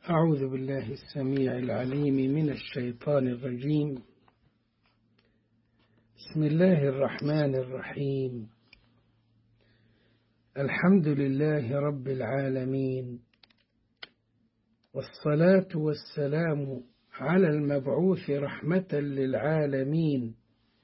أعوذ بالله السميع العليم من الشيطان الرجيم بسم الله الرحمن الرحيم الحمد لله رب العالمين والصلاة والسلام على المبعوث رحمة للعالمين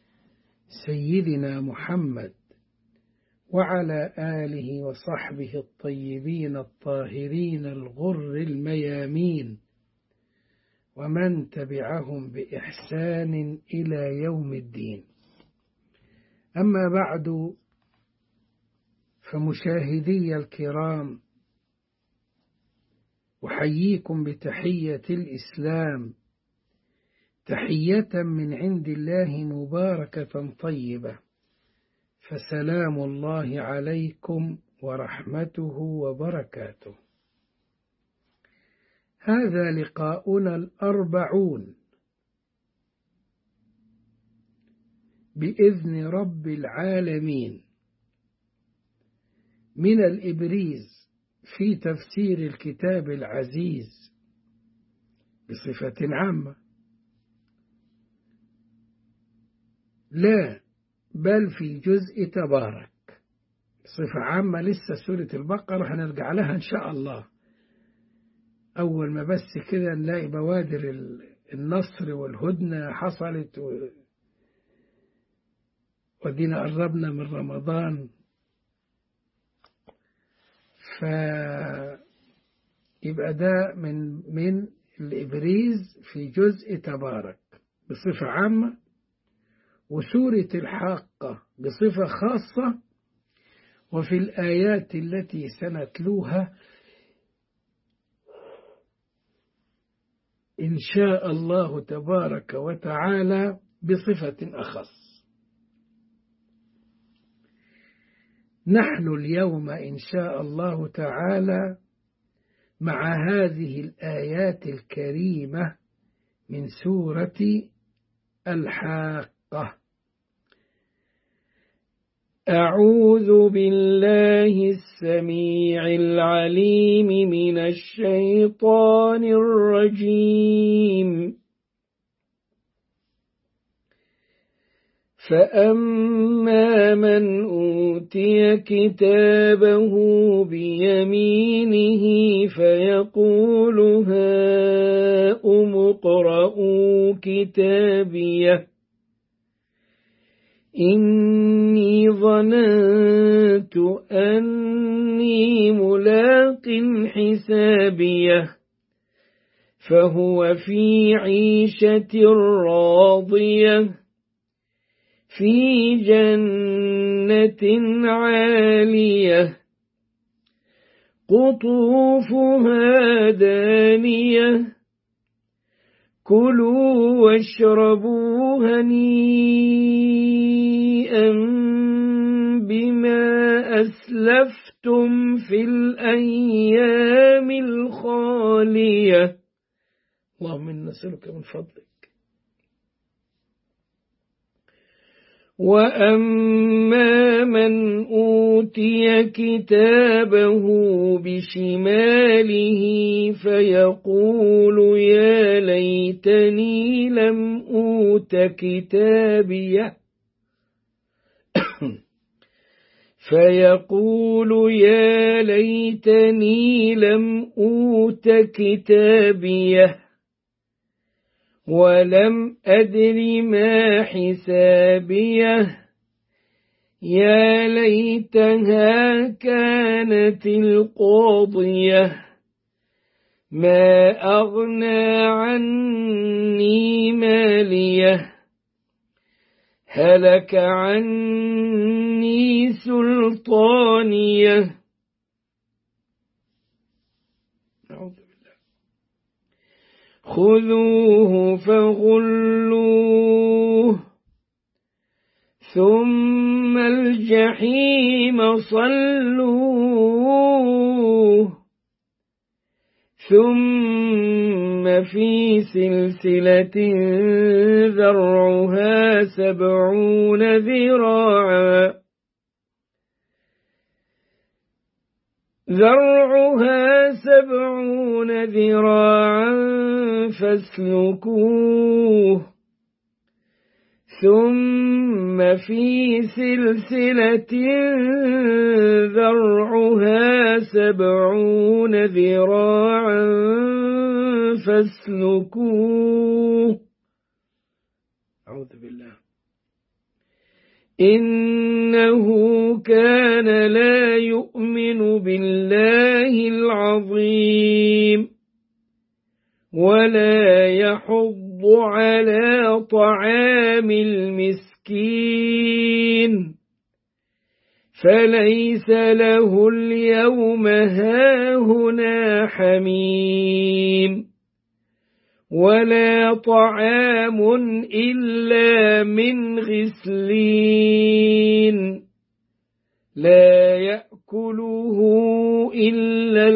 سيدنا محمد وعلى آله وصحبه الطيبين الطاهرين الغر الميامين ومن تبعهم بإحسان إلى يوم الدين أما بعد فمشاهدي الكرام أحييكم بتحية الإسلام تحية من عند الله مباركة طيبة فسلام الله عليكم ورحمته وبركاته هذا لقاؤنا الأربعون بإذن رب العالمين من الإبريز في تفسير الكتاب العزيز بصفة عامة لا بل في جزء تبارك بصفة عامة لسه سورة البقرة هنرجع لها إن شاء الله أول ما بس كده نلاقي بوادر النصر والهدنة حصلت و... ودينا قربنا من رمضان ف يبقى ده من من الإبريز في جزء تبارك بصفة عامة وسورة الحاقة بصفة خاصة وفي الآيات التي سنتلوها إن شاء الله تبارك وتعالى بصفة أخص نحن اليوم إن شاء الله تعالى مع هذه الآيات الكريمة من سورة الحاقة أعوذ بالله السميع العليم من الشيطان الرجيم فأما من أوتي كتابه بيمينه فيقول هاؤم اقرءوا كتابيه إني ظننت أني ملاق حسابيه فهو في عيشة راضية في جنة عالية قطوفها دانية كلوا واشربوا هنيئا بما أسلفتم في الأيام الخالية اللهم إنا نسألك من فضلك وأما من أوتي كتابه بشماله فيقول يا ليتني لم أوت كتابيه فيقول يا ليتني لم أوت كتابيه ولم أدر ما حسابيه يا ليتها كانت القاضية ما أغنى عني ماليه هلك عني سلطانيه خذوه فغلوه ثم الجحيم صلوه ثم في سلسلة ذرعها سبعون ذراعا ذرعها سبعون ذراعا فاسلكوه ثم في سلسلة ذرعها سبعون ذراعا فاسلكوه أعوذ بالله إنه كان لا يؤمن بالله العظيم ولا يحض على طعام المسكين فليس له اليوم هاهنا حميم ولا طعام إلا من غسلين لا يأكله إلا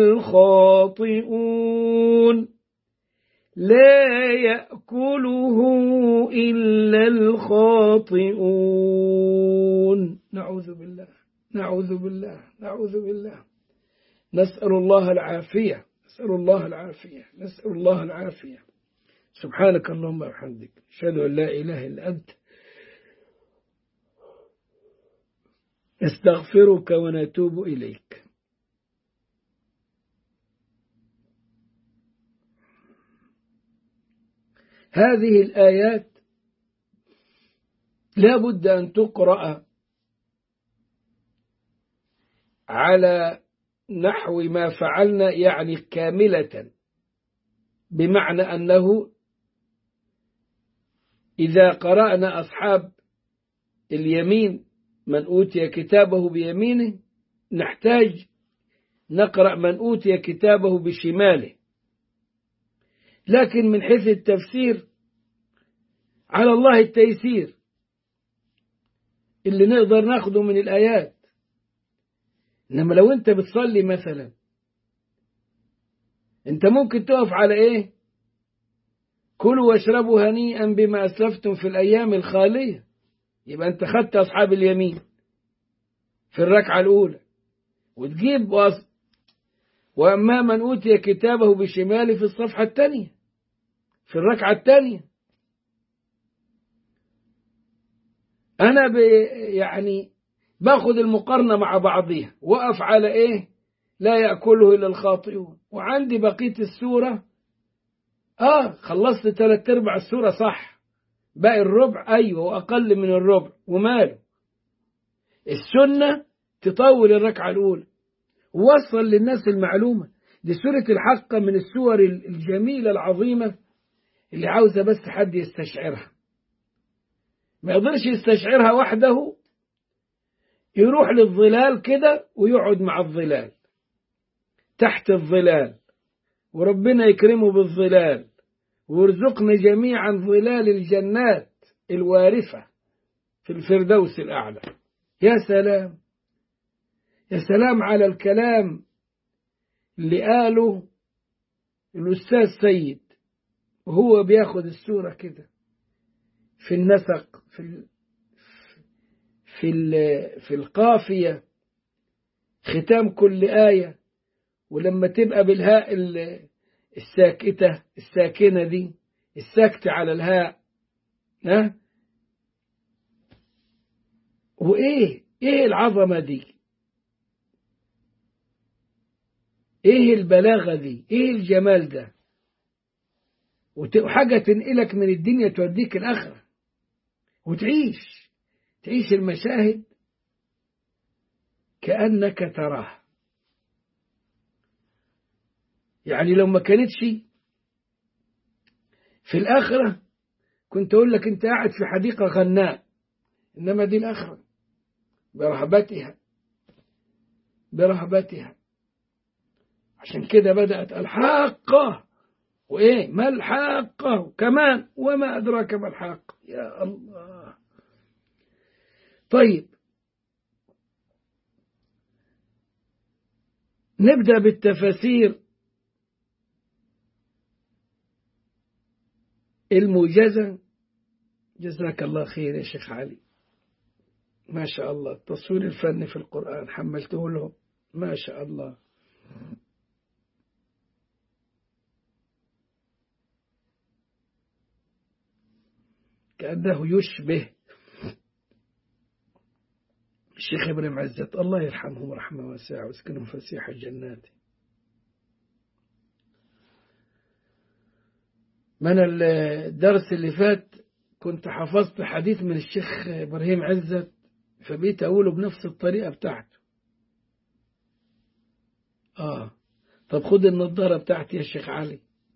الخاطئون لا يأكله إلا الخاطئون نعوذ بالله نعوذ بالله نعوذ بالله نسأل الله العافية نسأل الله العافية نسأل الله العافية سبحانك اللهم وبحمدك أشهد أن لا إله إلا أنت نستغفرك ونتوب إليك هذه الآيات لا بد أن تقرأ على نحو ما فعلنا يعني كاملة بمعنى أنه إذا قرأنا أصحاب اليمين من أوتي كتابه بيمينه نحتاج نقرأ من أوتي كتابه بشماله لكن من حيث التفسير على الله التيسير اللي نقدر ناخده من الآيات إنما لو أنت بتصلي مثلا أنت ممكن تقف على إيه كلوا واشربوا هنيئا بما أسلفتم في الأيام الخالية يبقى أنت خدت أصحاب اليمين في الركعة الأولى وتجيب وصف وأما من أوتي كتابه بشماله في الصفحة الثانية في الركعة الثانية أنا ب يعني باخد المقارنة مع بعضها وقف على إيه لا يأكله إلا الخاطئون وعندي بقية السورة آه خلصت ثلاث أرباع السورة صح باقي الربع أيوة وأقل من الربع وماله السنة تطول الركعة الأولى ووصل للناس المعلومة دي سورة الحق من السور الجميلة العظيمة اللي عاوزة بس حد يستشعرها ما يقدرش يستشعرها وحده يروح للظلال كده ويقعد مع الظلال تحت الظلال وربنا يكرمه بالظلال ويرزقنا جميعا ظلال الجنات الوارفة في الفردوس الأعلى يا سلام يا سلام على الكلام اللي قاله الأستاذ سيد وهو بياخد السورة كده في النسق في ال في ال في القافية ختام كل آية ولما تبقى بالهاء الساكتة الساكنة دي الساكتة على الهاء ها وإيه إيه العظمة دي إيه البلاغة دي إيه الجمال ده وحاجة تنقلك من الدنيا توديك الآخرة وتعيش تعيش المشاهد كأنك تراها يعني لو ما كانتش في الآخرة كنت أقول لك أنت قاعد في حديقة غناء إنما دي الآخرة برهبتها برهبتها عشان كده بدأت الحاقة وإيه ما الحاقة كمان وما أدراك ما الحاقة يا الله طيب نبدأ بالتفاسير الموجزة جزاك الله خير يا شيخ علي ما شاء الله التصوير الفني في القرآن حملته لهم ما شاء الله كأنه يشبه الشيخ ابراهيم عزت الله يرحمه رحمة واسعة ويسكنهم فسيح الجنات من الدرس اللي فات كنت حفظت حديث من الشيخ إبراهيم عزت فبقيت أقوله بنفس الطريقة بتاعته آه طب خد النظارة بتاعتي يا شيخ علي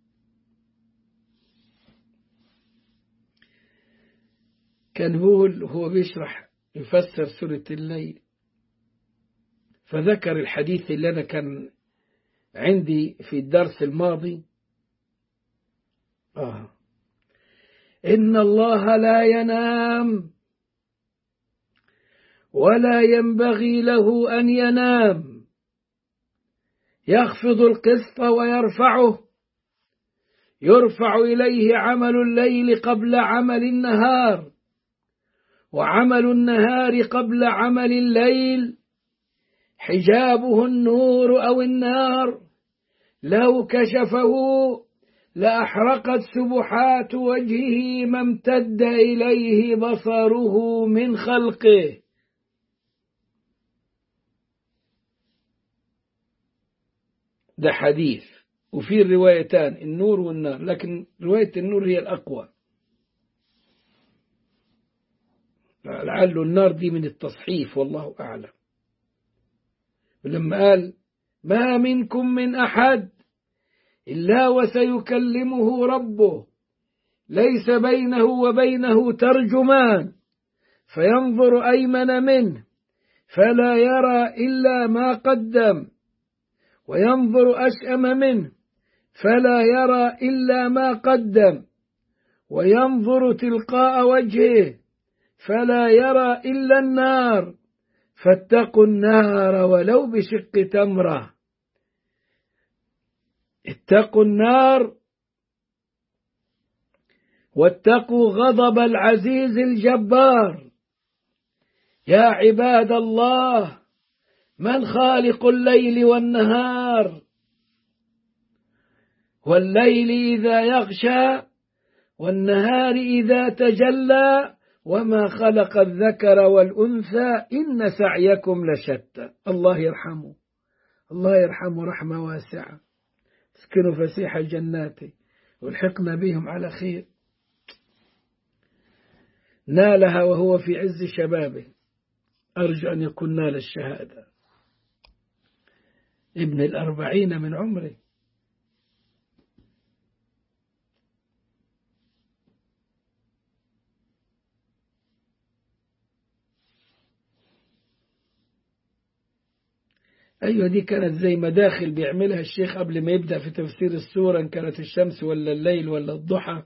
كان هو هو بيشرح يفسر سورة الليل فذكر الحديث اللي أنا كان عندي في الدرس الماضي آه إن الله لا ينام ولا ينبغي له أن ينام يخفض القسط ويرفعه يرفع إليه عمل الليل قبل عمل النهار وعمل النهار قبل عمل الليل حجابه النور أو النار لو كشفه لأحرقت سبحات وجهه ما امتد إليه بصره من خلقه ده حديث وفي الروايتان النور والنار لكن رواية النور هي الأقوى لعل النار دي من التصحيف والله أعلم ولما قال ما منكم من أحد إلا وسيكلمه ربه ليس بينه وبينه ترجمان فينظر أيمن منه فلا يرى إلا ما قدم وينظر أشأم منه فلا يرى إلا ما قدم وينظر تلقاء وجهه فلا يرى إلا النار فاتقوا النار ولو بشق تمره اتقوا النار واتقوا غضب العزيز الجبار يا عباد الله من خالق الليل والنهار والليل إذا يغشى والنهار إذا تجلى وما خلق الذكر والأنثى إن سعيكم لشتى الله يرحمه الله يرحمه رحمة واسعة اسكنوا فسيح الجنات والحقنا بهم على خير نالها وهو في عز شبابه أرجو أن يكون نال الشهادة ابن الأربعين من عمره أيوة دي كانت زي مداخل بيعملها الشيخ قبل ما يبدأ في تفسير السورة إن كانت الشمس ولا الليل ولا الضحى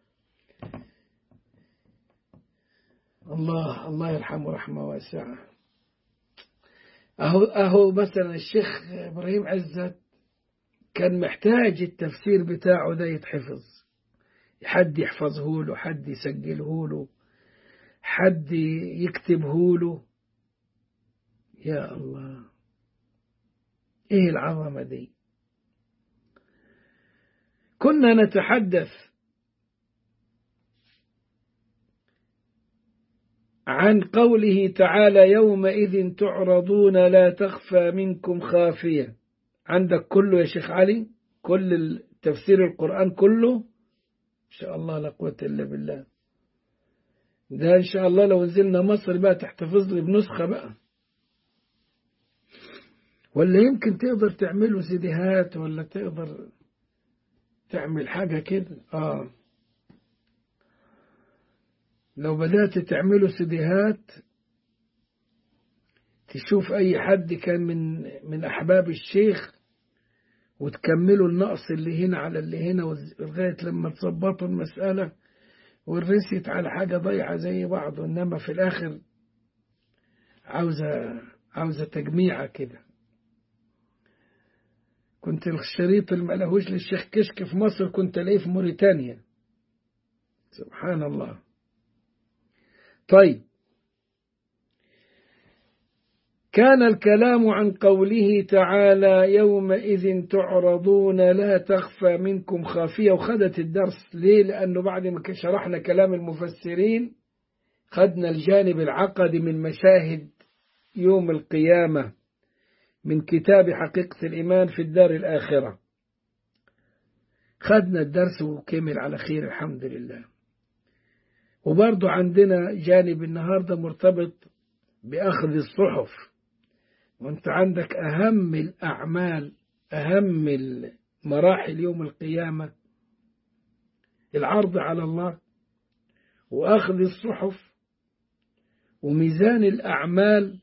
الله الله يرحمه رحمة واسعة أهو, أهو مثلا الشيخ إبراهيم عزت كان محتاج التفسير بتاعه ده يتحفظ حد يحفظه له حد يسجله له حد يكتبه له يا الله ايه العظمة دي كنا نتحدث عن قوله تعالى يومئذ تعرضون لا تخفى منكم خافية عندك كله يا شيخ علي كل تفسير القرآن كله إن شاء الله لا قوة إلا بالله ده إن شاء الله لو نزلنا مصر بقى تحتفظ لي بنسخة بقى ولا يمكن تقدر تعمله سيديهات ولا تقدر تعمل حاجة كده آه لو بدأت تعمله سيديهات تشوف أي حد كان من من أحباب الشيخ وتكملوا النقص اللي هنا على اللي هنا لغاية لما تظبطوا المسألة والرست على حاجة ضيعة زي بعض إنما في الآخر عاوزة عاوزة تجميعة كده كنت الشريط اللي ملهوش للشيخ كشك في مصر كنت الاقيه في موريتانيا سبحان الله طيب كان الكلام عن قوله تعالى يومئذ تعرضون لا تخفى منكم خافية وخدت الدرس ليه لأنه بعد ما شرحنا كلام المفسرين خدنا الجانب العقدي من مشاهد يوم القيامة من كتاب حقيقة الإيمان في الدار الآخرة خدنا الدرس وكمل على خير الحمد لله وبرضو عندنا جانب النهاردة مرتبط بأخذ الصحف وانت عندك أهم الأعمال أهم مراحل يوم القيامة العرض على الله وأخذ الصحف وميزان الأعمال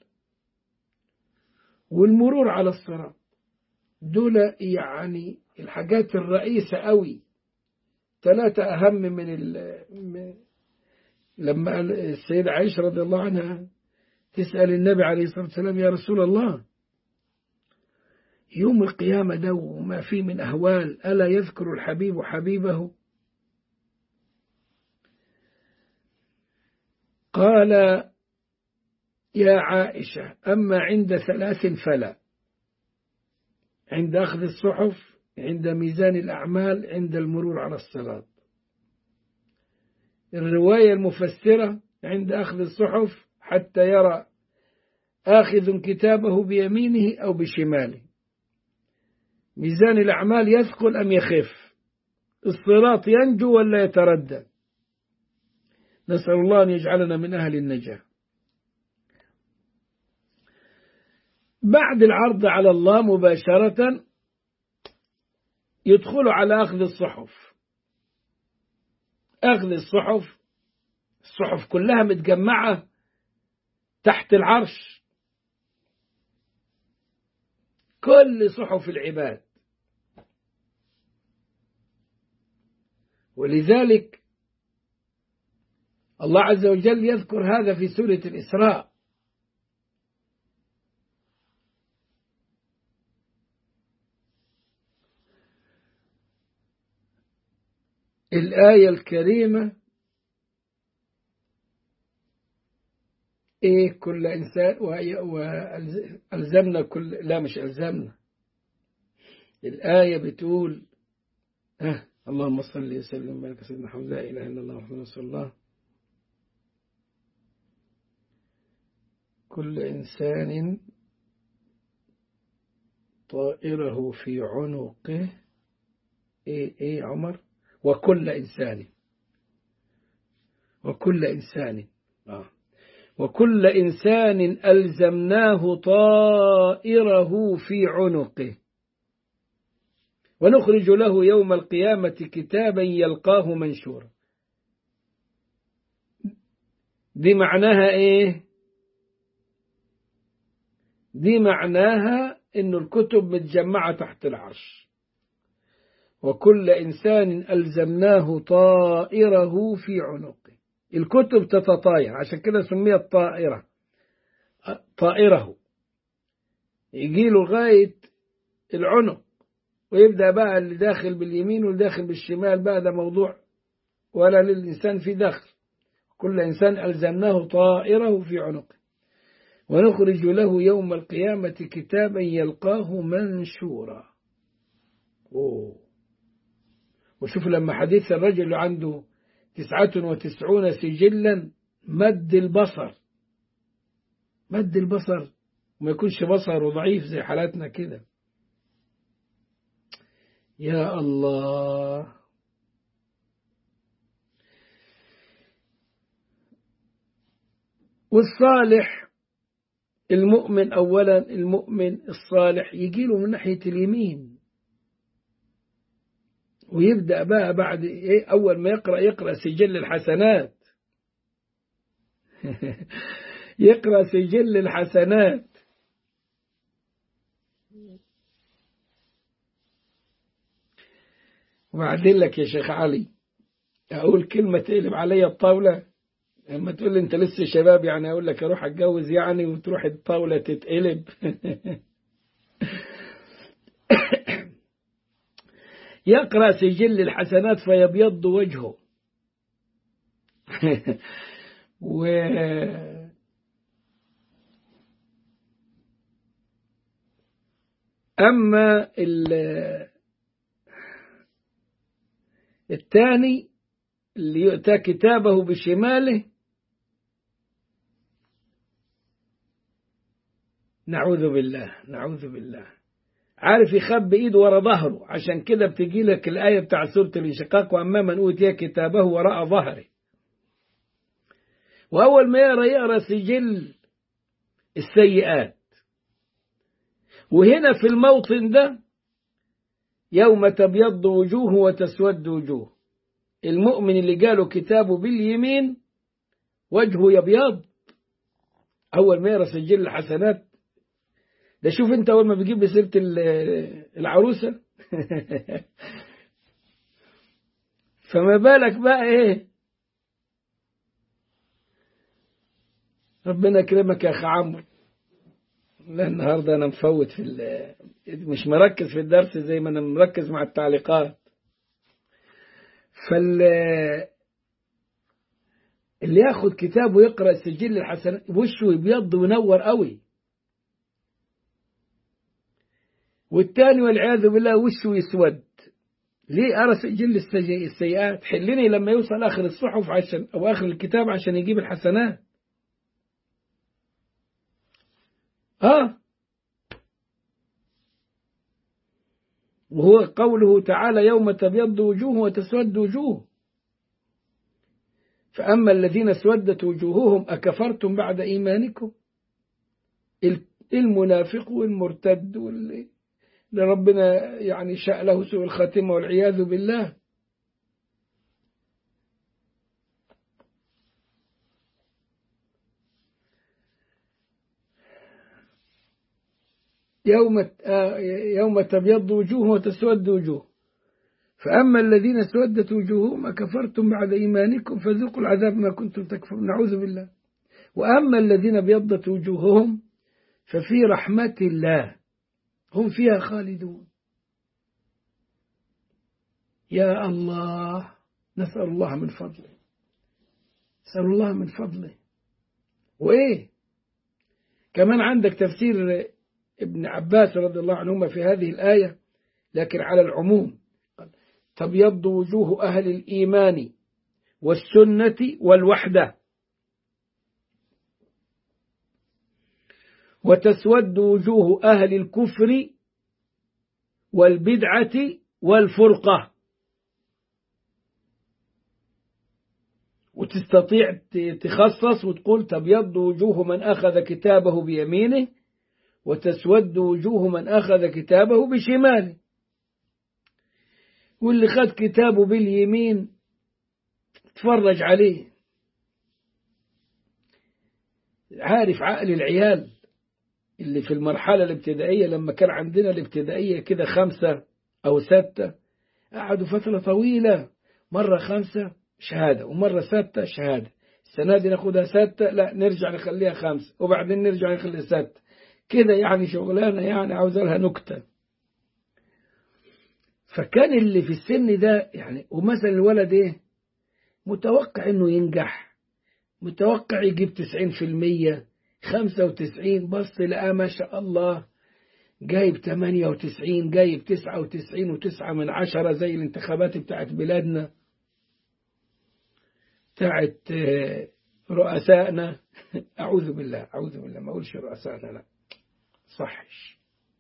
والمرور على الصراط دول يعني الحاجات الرئيسة قوي ثلاثة أهم من, ال... لما السيدة عائشة رضي الله عنها تسأل النبي عليه الصلاة والسلام يا رسول الله يوم القيامة ده وما فيه من أهوال ألا يذكر الحبيب حبيبه قال يا عائشة أما عند ثلاث فلا عند أخذ الصحف عند ميزان الأعمال عند المرور على الصراط الرواية المفسرة عند أخذ الصحف حتى يرى آخذ كتابه بيمينه أو بشماله ميزان الأعمال يثقل أم يخف الصراط ينجو ولا يتردد نسأل الله أن يجعلنا من أهل النجاة بعد العرض على الله مباشرة يدخل على أخذ الصحف أخذ الصحف الصحف كلها متجمعة تحت العرش كل صحف العباد ولذلك الله عز وجل يذكر هذا في سورة الإسراء الآية الكريمة إيه كل إنسان وألزمنا كل لا مش ألزمنا الآية بتقول آه اللهم صل وسلم وبارك سيدنا محمد لا إله إلا الله محمد رسول الله كل إنسان طائره في عنقه إيه إيه عمر وكل إنسان وكل إنسان آه وكل إنسان ألزمناه طائره في عنقه ونخرج له يوم القيامة كتابا يلقاه منشورا دي معناها إيه دي معناها إنه الكتب متجمعة تحت العرش وكل إنسان ألزمناه طائره في عنقه الكتب تتطاير عشان كده سميت طائرة طائره يجي له لغاية العنق ويبدأ بقى اللي داخل باليمين واللي داخل بالشمال بقى ده موضوع ولا للإنسان في دخل كل إنسان ألزمناه طائره في عنقه ونخرج له يوم القيامة كتابا يلقاه منشورا أوه. وشوف لما حديث الرجل عنده تسعة وتسعون سجلا مد البصر مد البصر وما يكونش بصره ضعيف زي حالاتنا كده يا الله والصالح المؤمن أولا المؤمن الصالح يجيله من ناحية اليمين ويبدأ بقى بعد إيه أول ما يقرأ يقرأ سجل الحسنات يقرأ سجل الحسنات وبعدين لك يا شيخ علي أقول كلمة تقلب عليا الطاولة لما تقول لي أنت لسه شباب يعني أقول لك أروح أتجوز يعني وتروح الطاولة تتقلب يقرأ سجل الحسنات فيبيض وجهه و أما الثاني اللي يؤتى كتابه بشماله نعوذ بالله نعوذ بالله عارف يخبي ايده ورا ظهره عشان كده بتجي لك الآية بتاع سورة الانشقاق وأما من أوتي كتابه وراء ظهره وأول ما يقرأ يقرأ سجل السيئات وهنا في الموطن ده يوم تبيض وجوه وتسود وجوه المؤمن اللي جاله كتابه باليمين وجهه يبيض أول ما يقرأ سجل الحسنات ده شوف انت اول ما بيجيب سيره العروسه فما بالك بقى ايه ربنا يكرمك يا اخ عمرو لا النهارده انا مفوت في مش مركز في الدرس زي ما انا مركز مع التعليقات فال اللي ياخد كتاب ويقرا سجل الحسنات وشه يبيض وينور قوي والتاني والعياذ بالله وشه يسود ليه أرى سجل السيئات حلني لما يوصل آخر الصحف عشان أو آخر الكتاب عشان يجيب الحسنات آه وهو قوله تعالى يوم تبيض وجوه وتسود وجوه فأما الذين اسودت وجوههم أكفرتم بعد إيمانكم المنافق والمرتد واللي لربنا يعني شاء له سوء الخاتمة والعياذ بالله يوم يوم تبيض وجوه وتسود وجوه فأما الذين اسودت وجوههم أكفرتم بعد إيمانكم فذوقوا العذاب ما كنتم تكفرون نعوذ بالله وأما الذين ابيضت وجوههم ففي رحمة الله هم فيها خالدون يا الله نسأل الله من فضله نسأل الله من فضله وإيه كمان عندك تفسير ابن عباس رضي الله عنهما في هذه الآية لكن على العموم تبيض وجوه أهل الإيمان والسنة والوحدة وتسود وجوه أهل الكفر والبدعة والفرقة وتستطيع تخصص وتقول تبيض وجوه من أخذ كتابه بيمينه وتسود وجوه من أخذ كتابه بشماله واللي خد كتابه باليمين تفرج عليه عارف عقل العيال اللي في المرحلة الابتدائية لما كان عندنا الابتدائية كده خمسة أو ستة قعدوا فترة طويلة مرة خمسة شهادة ومرة ستة شهادة السنة دي ناخدها ستة لا نرجع نخليها خمسة وبعدين نرجع نخليها ستة كده يعني شغلانة يعني عاوز لها نكتة فكان اللي في السن ده يعني ومثلا الولد ايه متوقع انه ينجح متوقع يجيب تسعين في المية خمسة وتسعين بص لقى ما شاء الله جايب تمانية وتسعين جايب تسعة وتسعين وتسعة من عشرة زي الانتخابات بتاعت بلادنا بتاعت رؤسائنا أعوذ بالله أعوذ بالله ما أقولش رؤسائنا لا صحش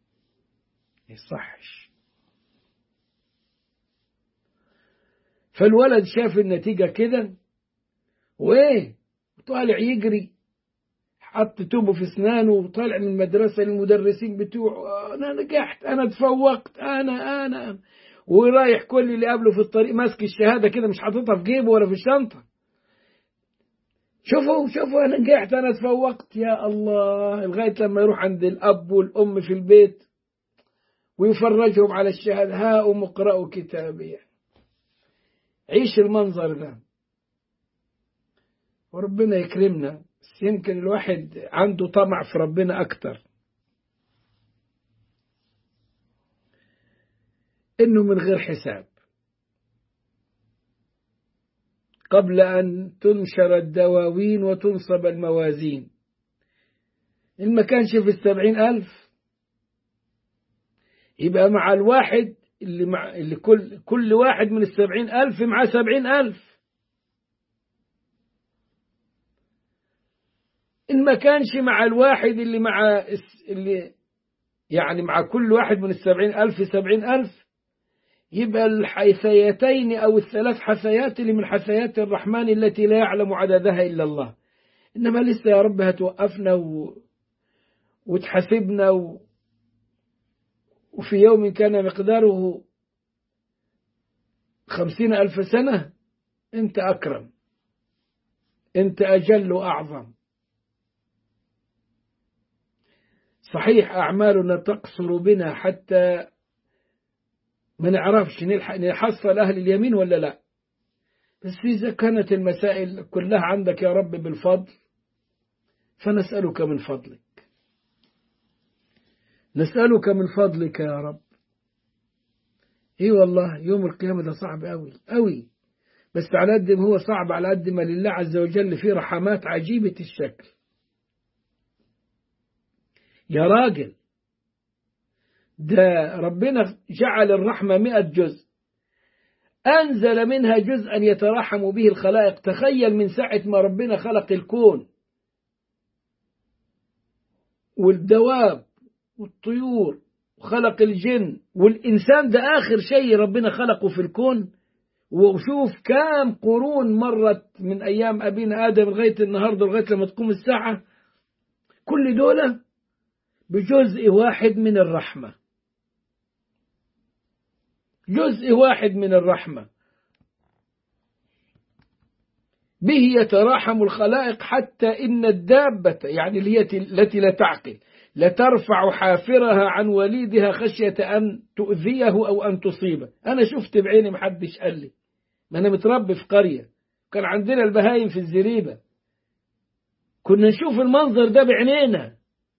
يصحش فالولد شاف النتيجة كده وإيه طالع يجري حط توبه في اسنانه وطالع من المدرسة للمدرسين بتوعه أنا نجحت أنا تفوقت أنا أنا, أنا. ورايح كل اللي قابله في الطريق ماسك الشهادة كده مش حاططها في جيبه ولا في الشنطة شوفوا شوفوا أنا نجحت أنا تفوقت يا الله لغاية لما يروح عند الأب والأم في البيت ويفرجهم على الشهادة هاؤم اقرأوا كتابي عيش المنظر ده وربنا يكرمنا بس يمكن الواحد عنده طمع في ربنا أكتر إنه من غير حساب قبل أن تنشر الدواوين وتنصب الموازين إن ما كانش في السبعين ألف يبقى مع الواحد اللي مع اللي كل كل واحد من السبعين ألف مع سبعين ألف إن ما كانش مع الواحد اللي مع اللي يعني مع كل واحد من السبعين ألف سبعين ألف يبقى الحيثيتين أو الثلاث حثيات اللي من حثيات الرحمن التي لا يعلم عددها إلا الله إنما لسه يا رب هتوقفنا و... وتحاسبنا و... وفي يوم كان مقداره خمسين ألف سنة أنت أكرم أنت أجل وأعظم صحيح أعمالنا تقصر بنا حتى ما نعرفش نلحق نحصل أهل اليمين ولا لا بس إذا كانت المسائل كلها عندك يا رب بالفضل فنسألك من فضلك نسألك من فضلك يا رب اي والله يوم القيامة ده صعب قوي قوي بس على قد ما هو صعب على قد ما لله عز وجل فيه رحمات عجيبة الشكل يا راجل ده ربنا جعل الرحمة مئة جزء أنزل منها جزءا يتراحم به الخلائق تخيل من ساعة ما ربنا خلق الكون والدواب والطيور وخلق الجن والإنسان ده آخر شيء ربنا خلقه في الكون وشوف كام قرون مرت من أيام أبينا آدم لغاية النهاردة لغاية لما تقوم الساعة كل دولة بجزء واحد من الرحمة جزء واحد من الرحمة به يتراحم الخلائق حتى إن الدابة يعني التي لا تعقل لترفع حافرها عن وليدها خشية أن تؤذيه أو أن تصيبه أنا شفت بعيني محدش قال لي ما أنا متربي في قرية كان عندنا البهايم في الزريبة كنا نشوف المنظر ده بعينينا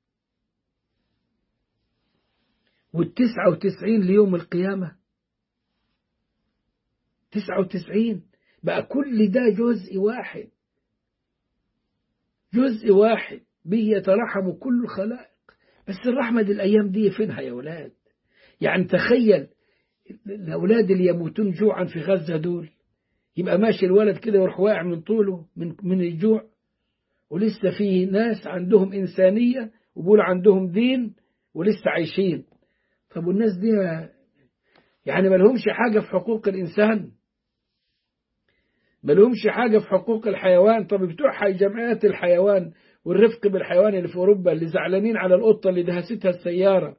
والتسعة وتسعين ليوم القيامة تسعة وتسعين بقى كل ده جزء واحد جزء واحد به يترحم كل الخلائق بس الرحمة دي الأيام دي فينها يا ولاد يعني تخيل الأولاد اللي يموتون جوعا في غزة دول يبقى ماشي الولد كده ويروح واقع من طوله من, من الجوع ولسه في ناس عندهم إنسانية وبقول عندهم دين ولسه عايشين طب والناس دي يعني ما لهمش حاجة في حقوق الإنسان ما لهمش حاجة في حقوق الحيوان طب بتوع جمعيات الحيوان والرفق بالحيوان اللي في أوروبا اللي زعلانين على القطة اللي دهستها السيارة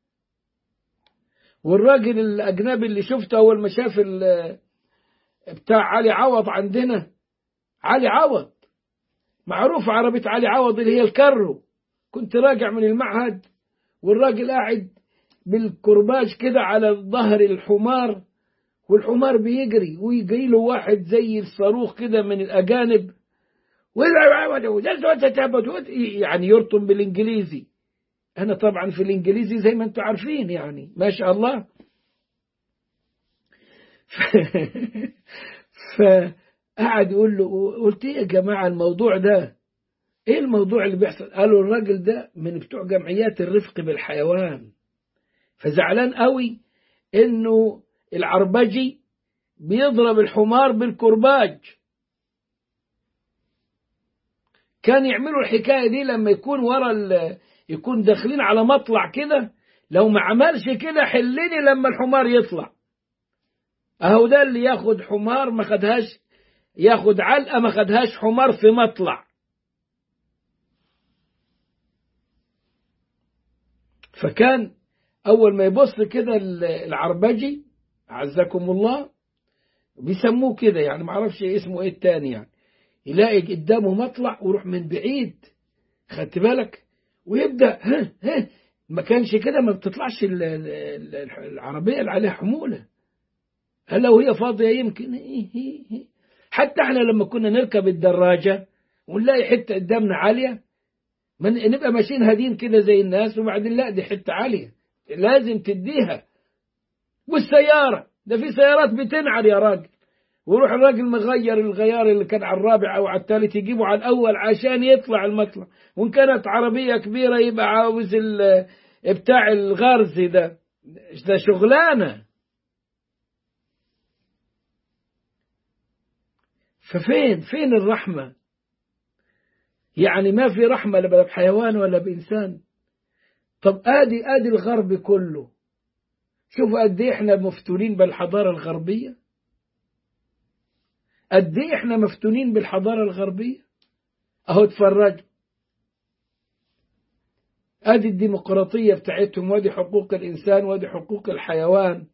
والراجل الأجنبي اللي شفته أول ما شاف بتاع علي عوض عندنا علي عوض معروف عربية علي عوض اللي هي الكرو كنت راجع من المعهد والراجل قاعد بالكرباج كده على ظهر الحمار والحمار بيجري ويجي له واحد زي الصاروخ كده من الأجانب يعني يرطم بالإنجليزي أنا طبعا في الإنجليزي زي ما أنتم عارفين يعني ما شاء الله فقعد يقول له قلت ايه يا جماعة الموضوع ده ايه الموضوع اللي بيحصل قالوا الراجل ده من بتوع جمعيات الرفق بالحيوان فزعلان قوي انه العربجي بيضرب الحمار بالكرباج كان يعملوا الحكاية دي لما يكون ورا يكون داخلين على مطلع كده لو ما عملش كده حلني لما الحمار يطلع اهو ده اللي ياخد حمار ما خدهاش ياخد علقة ما خدهاش حمار في مطلع فكان أول ما يبص كده العربجي عزكم الله بيسموه كده يعني ما اعرفش اسمه ايه التاني يعني يلاقي قدامه مطلع ويروح من بعيد خدت بالك ويبدا ها ها ما كانش كده ما بتطلعش العربيه اللي عليها حموله هلا وهي فاضيه يمكن حتى احنا لما كنا نركب الدراجه ونلاقي حته قدامنا عاليه من نبقى ماشيين هادين كده زي الناس وبعدين لا دي حته عاليه لازم تديها والسياره ده في سيارات بتنعل يا راجل ويروح الراجل مغير الغيار اللي كان على الرابع او على الثالث يجيبه على الاول عشان يطلع المطلع وان كانت عربيه كبيره يبقى عاوز بتاع الغرز ده ده شغلانة ففين فين الرحمة يعني ما في رحمة لا بحيوان ولا بإنسان طب آدي آدي الغرب كله شوفوا قد إيه إحنا مفتونين بالحضارة الغربية قد إيه إحنا مفتونين بالحضارة الغربية أهو اتفرجوا ادي الديمقراطيه بتاعتهم وادي حقوق الانسان وادي حقوق الحيوان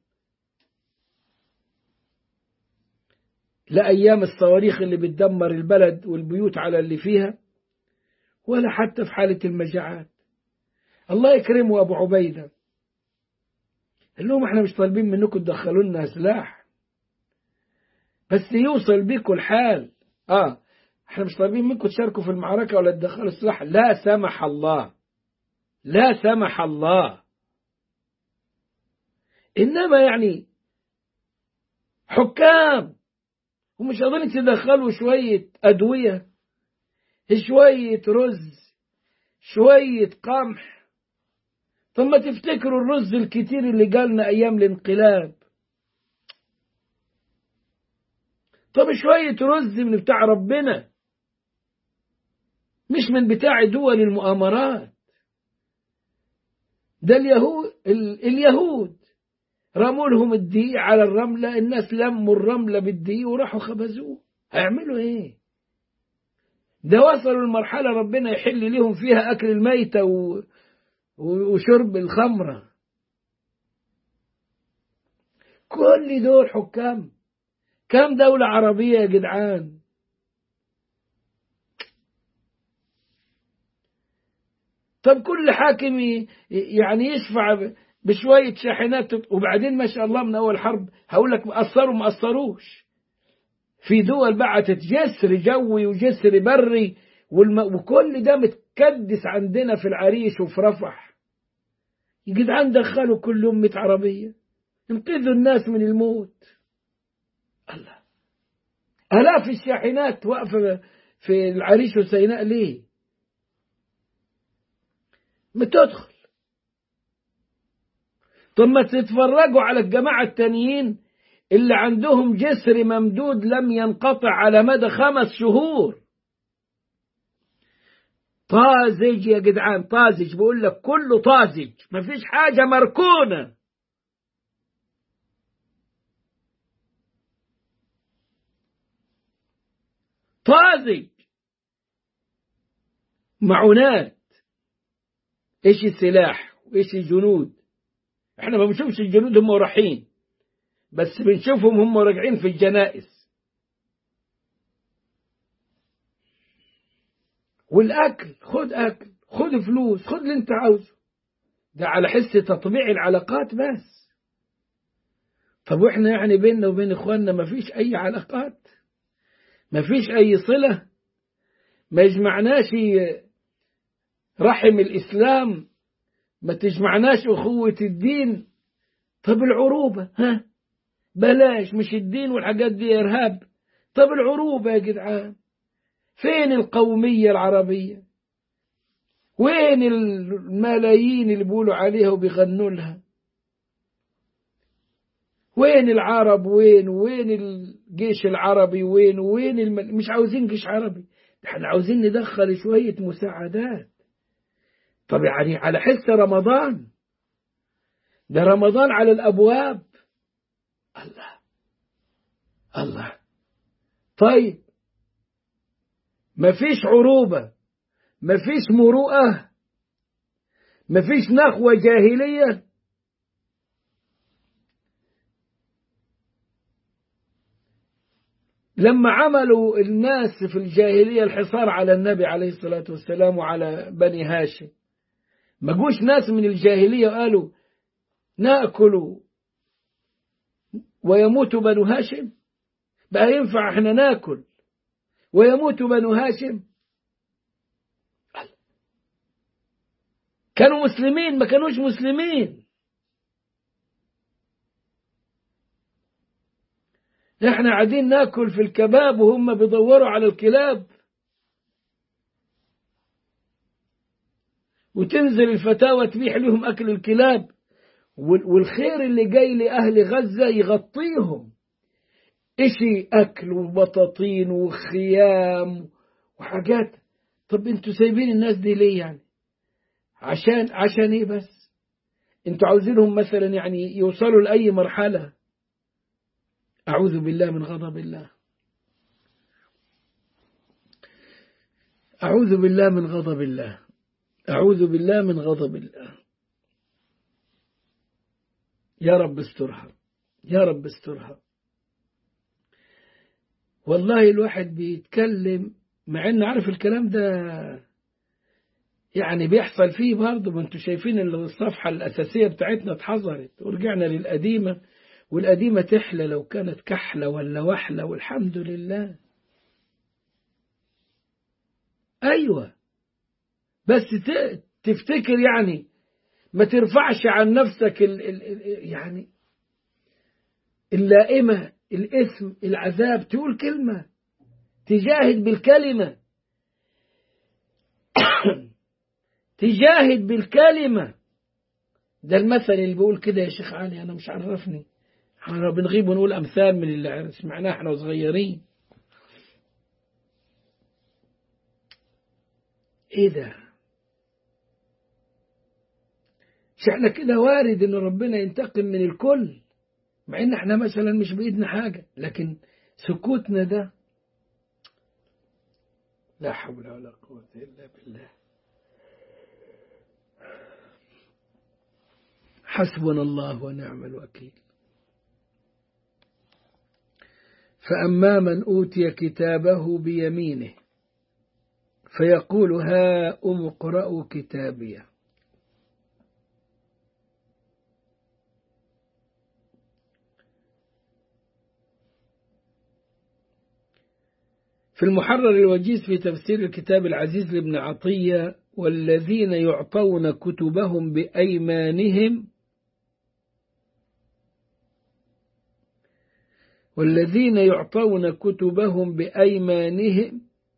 لا ايام الصواريخ اللي بتدمر البلد والبيوت على اللي فيها ولا حتى في حاله المجاعات الله يكرمه ابو عبيده قال لهم احنا مش طالبين منكم تدخلوا لنا سلاح بس يوصل بيكم الحال اه احنا مش طالبين منكم تشاركوا في المعركه ولا تدخلوا سلاح لا سمح الله لا سمح الله إنما يعني حكام ومش قادرين تدخلوا شوية أدوية شوية رز شوية قمح طب ما تفتكروا الرز الكتير اللي جالنا أيام الانقلاب طب شوية رز من بتاع ربنا مش من بتاع دول المؤامرات ده اليهود اليهود رموا لهم الدقيق على الرملة الناس لموا الرملة بالدقيق وراحوا خبزوه هيعملوا ايه ده وصلوا لمرحلة ربنا يحل لهم فيها أكل الميتة و... وشرب الخمرة كل دول حكام كم دولة عربية يا جدعان طب كل حاكم يعني يشفع بشوية شاحنات وبعدين ما شاء الله من أول حرب هقول لك مقصروا ما قصروش في دول بعتت جسر جوي وجسر بري والم... وكل ده متكدس عندنا في العريش وفي رفح يا جدعان دخلوا كل أمة عربية انقذوا الناس من الموت الله آلاف الشاحنات واقفة في العريش وسيناء ليه؟ ما تدخل طب ما تتفرجوا على الجماعة التانيين اللي عندهم جسر ممدود لم ينقطع على مدى خمس شهور طازج يا جدعان طازج بقول لك كله طازج مفيش حاجة مركونة طازج معونات ايش السلاح وايش الجنود احنا ما بنشوفش الجنود هم رايحين بس بنشوفهم هم راجعين في الجنائز والاكل خد اكل خد فلوس خد اللي انت عاوزه ده على حس تطبيع العلاقات بس طب واحنا يعني بيننا وبين اخواننا ما فيش اي علاقات ما فيش اي صله ما يجمعناش رحم الإسلام ما تجمعناش أخوة الدين طب العروبة ها بلاش مش الدين والحاجات دي إرهاب طب العروبة يا جدعان فين القومية العربية وين الملايين اللي بيقولوا عليها وبيغنوا لها وين العرب وين وين الجيش العربي وين وين الم... مش عاوزين جيش عربي احنا عاوزين ندخل شوية مساعدات طب يعني على حس رمضان ده رمضان على الأبواب الله الله طيب مفيش عروبة مفيش مروءة مفيش نخوة جاهلية لما عملوا الناس في الجاهلية الحصار على النبي عليه الصلاة والسلام وعلى بني هاشم ما جوش ناس من الجاهلية قالوا نأكل ويموت بنو هاشم بقى ينفع احنا ناكل ويموت بنو هاشم كانوا مسلمين ما كانوش مسلمين احنا قاعدين ناكل في الكباب وهم بيدوروا على الكلاب وتنزل الفتاوى تبيح لهم أكل الكلاب والخير اللي جاي لأهل غزة يغطيهم إشي أكل وبطاطين وخيام وحاجات طب انتوا سايبين الناس دي ليه يعني عشان عشان ايه بس انتوا عاوزينهم مثلا يعني يوصلوا لأي مرحلة أعوذ بالله من غضب الله أعوذ بالله من غضب الله أعوذ بالله من غضب الله يا رب استرها يا رب استرها والله الواحد بيتكلم مع ان عارف الكلام ده يعني بيحصل فيه برضه ما انتوا شايفين الصفحة الأساسية بتاعتنا اتحظرت ورجعنا للقديمة والقديمة تحلى لو كانت كحلة ولا وحلة والحمد لله أيوة بس تفتكر يعني ما ترفعش عن نفسك ال ال يعني اللائمة الإثم العذاب تقول كلمة تجاهد بالكلمة تجاهد بالكلمة ده المثل اللي بيقول كده يا شيخ علي أنا مش عرفني احنا بنغيب ونقول أمثال من اللي سمعناه احنا صغيرين ايه ده مش احنا كده وارد ان ربنا ينتقم من الكل مع ان احنا مثلا مش بايدنا حاجة لكن سكوتنا ده لا حول ولا قوة إلا بالله حسبنا الله ونعم الوكيل فأما من أوتي كتابه بيمينه فيقول ها أم اقرأوا كتابيه في المحرر الوجيز في تفسير الكتاب العزيز لابن عطية والذين يعطون كتبهم بأيمانهم والذين يعطون كتبهم بأيمانهم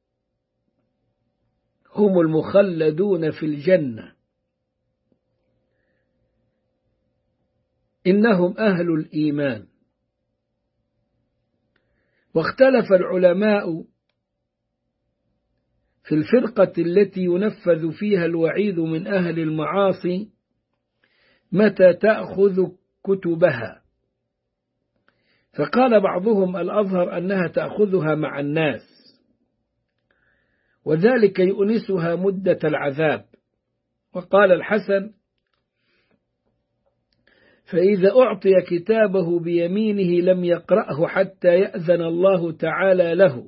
هم المخلدون في الجنة إنهم أهل الإيمان واختلف العلماء في الفرقة التي ينفذ فيها الوعيد من أهل المعاصي متى تأخذ كتبها فقال بعضهم الأظهر أنها تأخذها مع الناس وذلك يؤنسها مدة العذاب وقال الحسن فإذا أعطي كتابه بيمينه لم يقرأه حتى يأذن الله تعالى له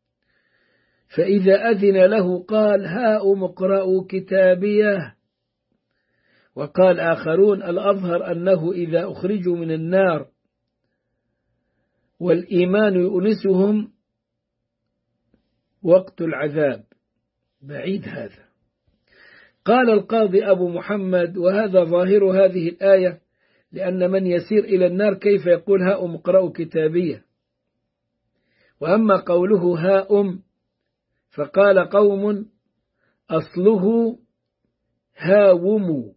فإذا أذن له قال هاؤم اقرأوا كتابيه وقال آخرون الأظهر أنه إذا أخرجوا من النار والإيمان يؤنسهم وقت العذاب بعيد هذا قال القاضي أبو محمد وهذا ظاهر هذه الآية لأن من يسير إلى النار كيف يقول هاؤم اقرأوا كتابيه وأما قوله هاؤم فقال قوم أصله هاوم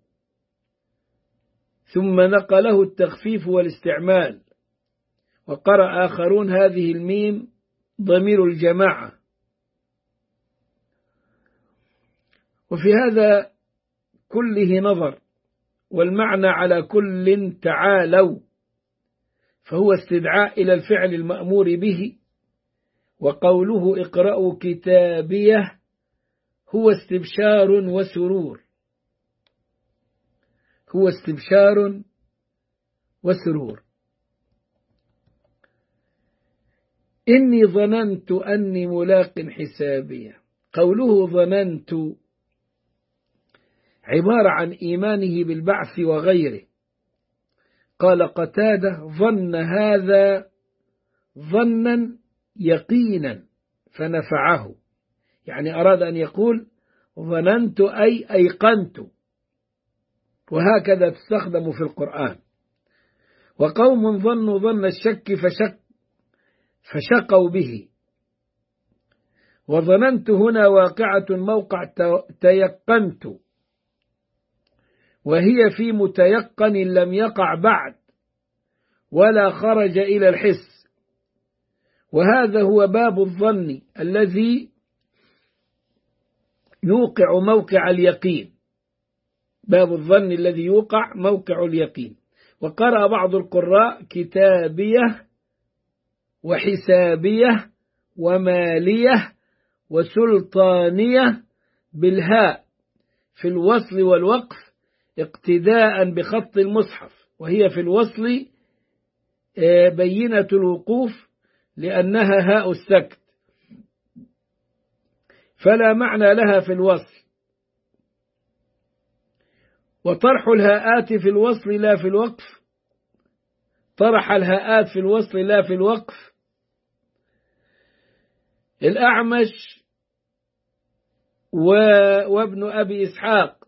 ثم نقله التخفيف والاستعمال وقرأ آخرون هذه الميم ضمير الجماعة وفي هذا كله نظر والمعنى على كل تعالوا فهو استدعاء إلى الفعل المأمور به وقوله اقرأوا كتابيه هو استبشار وسرور هو استبشار وسرور إني ظننت أني ملاق حسابية قوله ظننت عبارة عن إيمانه بالبعث وغيره قال قتاده ظن هذا ظنا يقينا فنفعه يعني أراد أن يقول ظننت أي أيقنت وهكذا تستخدم في القرآن وقوم ظنوا ظن الشك فشك فشقوا به وظننت هنا واقعة موقع تيقنت وهي في متيقن لم يقع بعد ولا خرج إلى الحس وهذا هو باب الظن الذي يوقع موقع اليقين باب الظن الذي يوقع موقع اليقين وقرأ بعض القراء كتابية وحسابية ومالية وسلطانية بالهاء في الوصل والوقف اقتداء بخط المصحف وهي في الوصل بينة الوقوف لأنها هاء السكت فلا معنى لها في الوصل وطرح الهاءات في الوصل لا في الوقف طرح الهاءات في الوصل لا في الوقف الأعمش و... وابن أبي إسحاق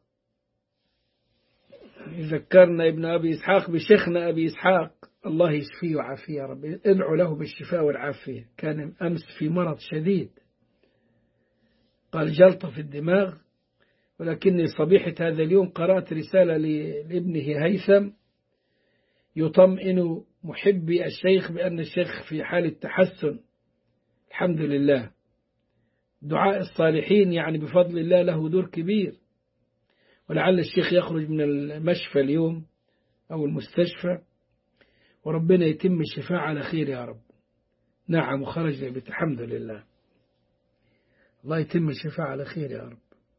ذكرنا ابن أبي إسحاق بشيخنا أبي إسحاق الله يشفيه ويعافيه يا رب ادعوا له بالشفاء والعافية كان أمس في مرض شديد قال جلطة في الدماغ ولكني صبيحة هذا اليوم قرأت رسالة لابنه هيثم يطمئن محبي الشيخ بأن الشيخ في حالة تحسن الحمد لله دعاء الصالحين يعني بفضل الله له دور كبير ولعل الشيخ يخرج من المشفى اليوم أو المستشفى وربنا يتم الشفاء على خير يا رب نعم وخرج بيت الحمد لله الله يتم الشفاء على خير يا رب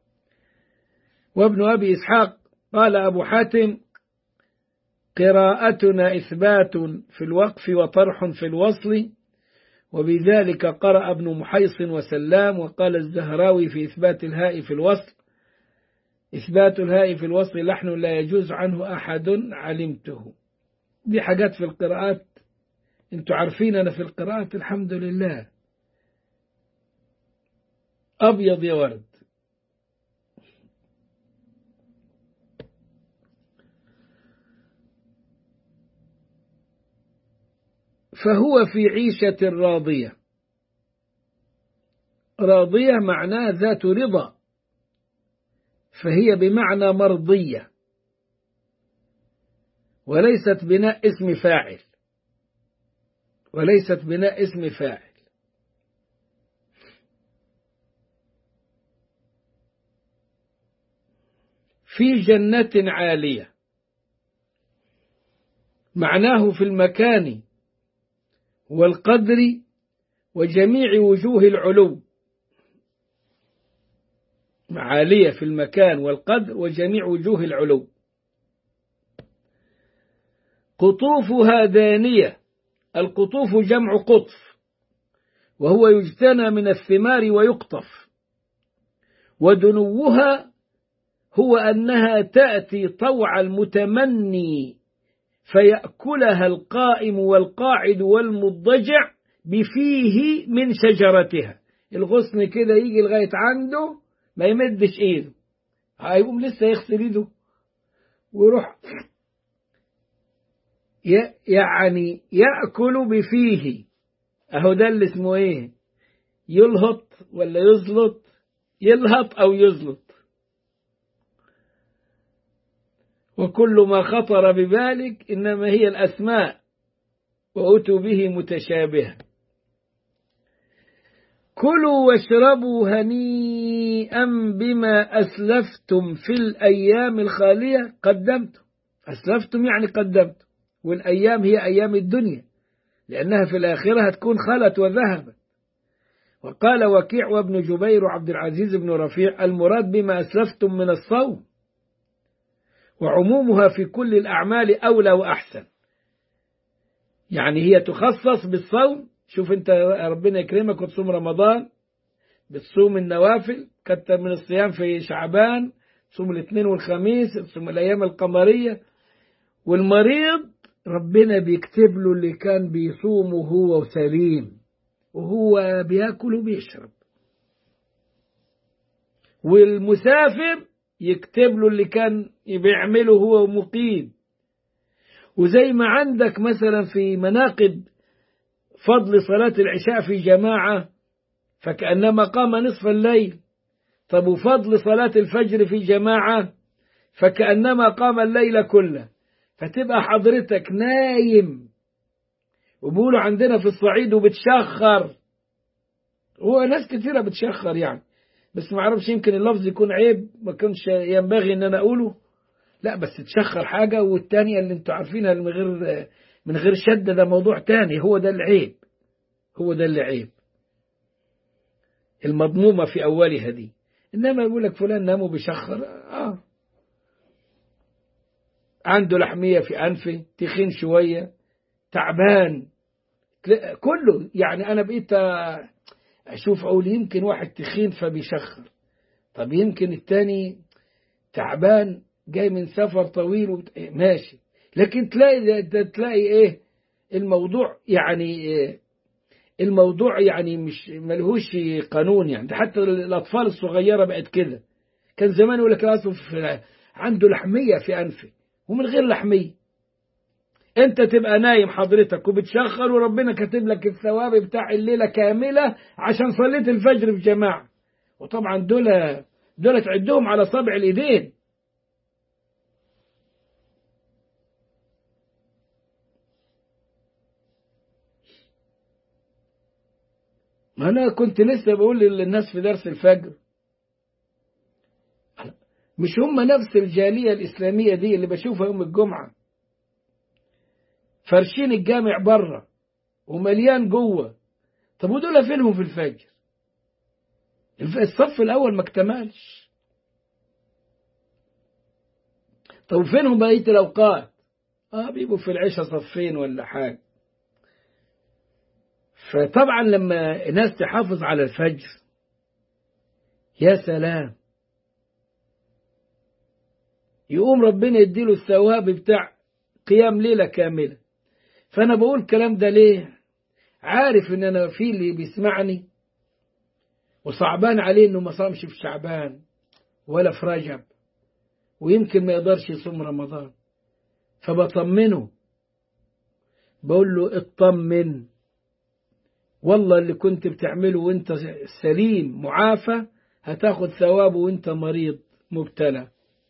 وابن أبي إسحاق قال أبو حاتم قراءتنا إثبات في الوقف وطرح في الوصل وبذلك قرأ ابن محيص وسلام وقال الزهراوي في إثبات الهاء في الوصل إثبات الهاء في الوصل لحن لا يجوز عنه أحد علمته دي حاجات في القراءات انتوا عارفين أنا في القراءات الحمد لله أبيض يا ورد فهو في عيشة راضية راضية معناه ذات رضا فهي بمعنى مرضية وليست بناء اسم فاعل وليست بناء اسم فاعل في جنة عالية معناه في المكان والقدر وجميع وجوه العلو عالية في المكان والقدر وجميع وجوه العلو قطوفها دانية القطوف جمع قطف وهو يجتنى من الثمار ويقطف ودنوها هو أنها تأتي طوع المتمني فيأكلها القائم والقاعد والمضجع بفيه من شجرتها الغصن كده يجي لغاية عنده ما يمدش ايده هيقوم لسه يغسل ايده ويروح يعني يأكل بفيه اهو ده اللي اسمه ايه يلهط ولا يزلط يلهط او يزلط وكل ما خطر ببالك إنما هي الأسماء وأتوا به متشابها كلوا واشربوا هنيئا بما أسلفتم في الأيام الخالية قدمتم أسلفتم يعني قدمتم والأيام هي أيام الدنيا لأنها في الآخرة هتكون خلت وذهبت وقال وكيع وابن جبير وعبد العزيز بن رفيع المراد بما أسلفتم من الصوم وعمومها في كل الأعمال أولى وأحسن يعني هي تخصص بالصوم شوف أنت ربنا يكرمك وتصوم رمضان بتصوم النوافل كتر من الصيام في شعبان تصوم الاثنين والخميس تصوم الأيام القمرية والمريض ربنا بيكتب له اللي كان بيصوم وهو سليم وهو بياكل وبيشرب والمسافر يكتب له اللي كان بيعمله هو مقيم وزي ما عندك مثلا في مناقب فضل صلاة العشاء في جماعة فكأنما قام نصف الليل طب وفضل صلاة الفجر في جماعة فكأنما قام الليل كله فتبقى حضرتك نايم وبيقولوا عندنا في الصعيد وبتشخر هو ناس كثيرة بتشخر يعني بس ما اعرفش يمكن اللفظ يكون عيب ما كانش ينبغي ان انا اقوله لا بس تشخر حاجة والتانية اللي انتوا عارفينها من غير من غير شدة ده موضوع تاني هو ده العيب هو ده اللي عيب المضمومة في أولها دي إنما يقول لك فلان نام بيشخر آه عنده لحمية في أنفه تخين شوية تعبان كله يعني أنا بقيت أشوف أقول يمكن واحد تخين فبيشخر طب يمكن التاني تعبان جاي من سفر طويل وبت... ماشي لكن تلاقي تلاقي ايه الموضوع يعني إيه الموضوع يعني مش ملهوش قانون يعني ده حتى الاطفال الصغيره بقت كده كان زمان يقول لك اصله عنده لحميه في انفه ومن غير لحميه انت تبقى نايم حضرتك وبتشخر وربنا كاتب لك الثواب بتاع الليله كامله عشان صليت الفجر في جماعه وطبعا دول دول تعدهم على صابع الايدين أنا كنت لسه بقول للناس في درس الفجر مش هم نفس الجالية الإسلامية دي اللي بشوفها يوم الجمعة فرشين الجامع بره ومليان جوه طب ودول فينهم في الفجر الصف الأول ما اكتملش طب فينهم بقية الأوقات اه بيبقوا في العشاء صفين ولا حاجة فطبعا لما ناس تحافظ على الفجر يا سلام يقوم ربنا يديله الثواب بتاع قيام ليلة كاملة فأنا بقول الكلام ده ليه عارف إن أنا في اللي بيسمعني وصعبان عليه إنه ما صامش في شعبان ولا في رجب ويمكن ما يقدرش يصوم رمضان فبطمنه بقول له اطمن والله اللي كنت بتعمله وانت سليم معافى هتاخد ثوابه وانت مريض مبتلى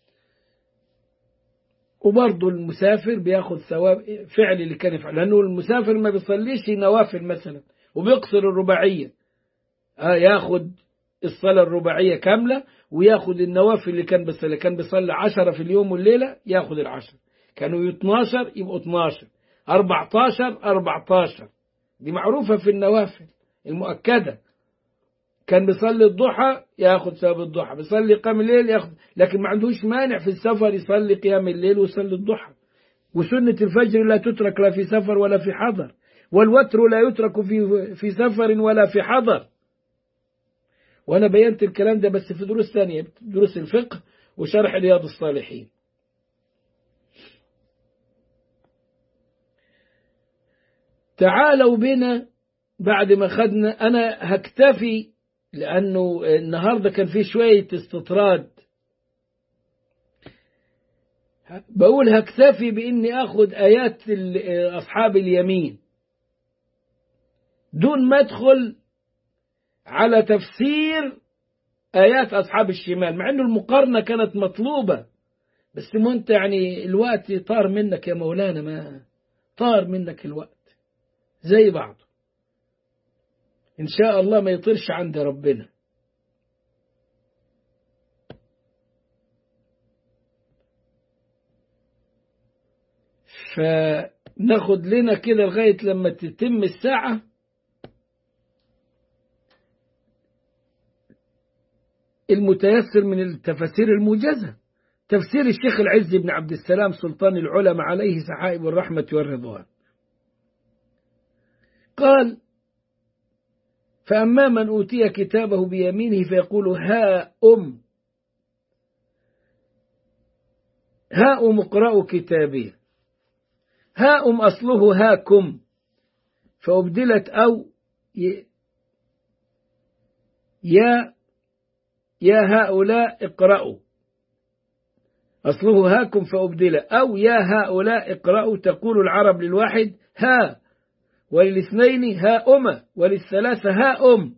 وبرضه المسافر بياخد ثواب فعل اللي كان يفعل لأنه المسافر ما بيصليش نوافل مثلا وبيقصر الرباعية آه ياخد الصلاة الرباعية كاملة وياخد النوافل اللي كان بيصلي كان بيصلي عشرة في اليوم والليلة ياخد العشر كانوا 12 يبقوا 12 14 14 دي معروفة في النوافل المؤكدة كان بيصلي الضحى ياخد ثواب الضحى بيصلي قيام الليل ياخد لكن ما عندوش مانع في السفر يصلي قيام الليل ويصلي الضحى وسنة الفجر لا تترك لا في سفر ولا في حضر والوتر لا يترك في في سفر ولا في حضر وأنا بينت الكلام ده بس في دروس ثانية دروس الفقه وشرح رياض الصالحين تعالوا بنا بعد ما خدنا أنا هكتفي لأنه النهاردة كان في شوية استطراد بقول هكتفي بإني أخذ آيات أصحاب اليمين دون ما أدخل على تفسير آيات أصحاب الشمال مع أنه المقارنة كانت مطلوبة بس ما أنت يعني الوقت طار منك يا مولانا ما طار منك الوقت زي بعضه إن شاء الله ما يطيرش عند ربنا فناخد لنا كده لغاية لما تتم الساعة المتيسر من التفاسير الموجزة تفسير الشيخ العز بن عبد السلام سلطان العلماء عليه سحائب الرحمة والرضوان قال فأما من أوتي كتابه بيمينه فيقول ها أم ها أم اقرأوا كتابي ها أم أصله هاكم فأبدلت أو يا يا هؤلاء اقرأوا أصله هاكم فأبدل أو يا هؤلاء اقرأوا تقول العرب للواحد ها وللاثنين ها أم وللثلاثة ها أم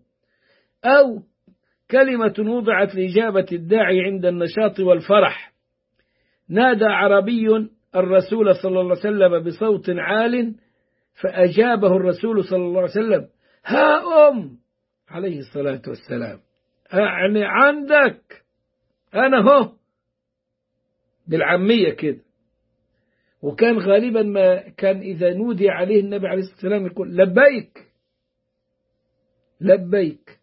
أو كلمة وضعت لإجابة الداعي عند النشاط والفرح نادى عربي الرسول صلى الله عليه وسلم بصوت عال فأجابه الرسول صلى الله عليه وسلم ها أم عليه الصلاة والسلام أعني عندك أنا هو بالعامية كده وكان غالبا ما كان إذا نودي عليه النبي عليه الصلاة والسلام يقول لبيك لبيك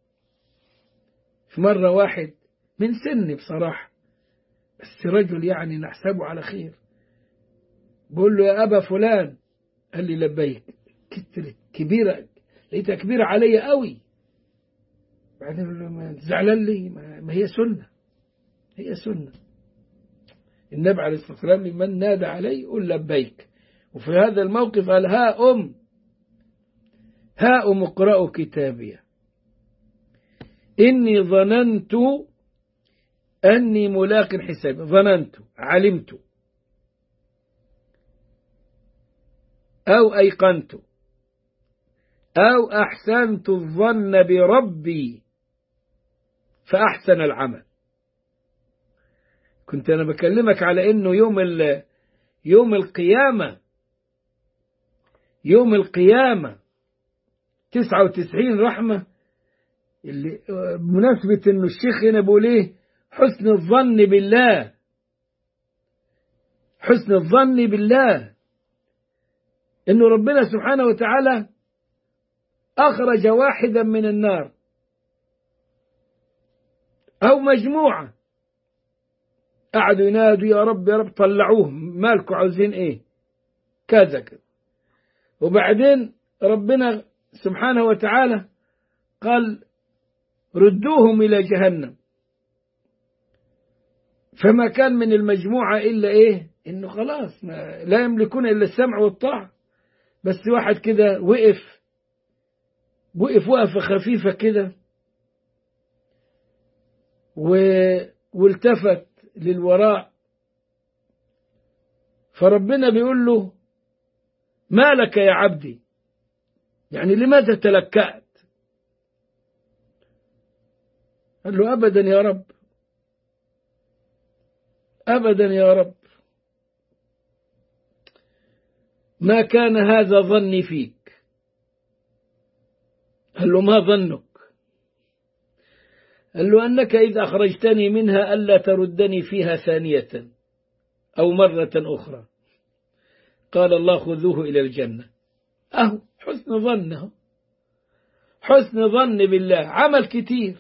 في مرة واحد من سني بصراحة بس رجل يعني نحسبه على خير بقول له يا أبا فلان قال لي لبيك كترت كبيرة لقيتها كبيرة عليا قوي بعدين قال له ما زعلان لي ما هي سنة هي سنة النبي عليه الصلاة والسلام لمن نادى عليه يقول لبيك وفي هذا الموقف قال ها أم ها أم اقرأوا كتابي إني ظننت أني ملاق حسابي ظننت علمت أو أيقنت أو أحسنت الظن بربي فأحسن العمل كنت أنا بكلمك على إنه يوم يوم القيامة يوم القيامة تسعة وتسعين رحمة اللي بمناسبة إنه الشيخ هنا بيقول إيه حسن الظن بالله حسن الظن بالله إنه ربنا سبحانه وتعالى أخرج واحدا من النار أو مجموعة قعدوا ينادوا يا رب يا رب طلعوه مالكم عاوزين إيه كذا كذا وبعدين ربنا سبحانه وتعالى قال ردوهم إلى جهنم فما كان من المجموعة إلا إيه إنه خلاص ما لا يملكون إلا السمع والطاعة بس واحد كده وقف وقف وقفة خفيفة كده و... والتفت للوراء فربنا بيقول له ما لك يا عبدي يعني لماذا تلكأت قال له أبدا يا رب أبدا يا رب ما كان هذا ظني فيك قال له ما ظنك قال له أنك إذا أخرجتني منها ألا تردني فيها ثانية أو مرة أخرى قال الله خذوه إلى الجنة أهو حسن ظنه حسن ظن بالله عمل كتير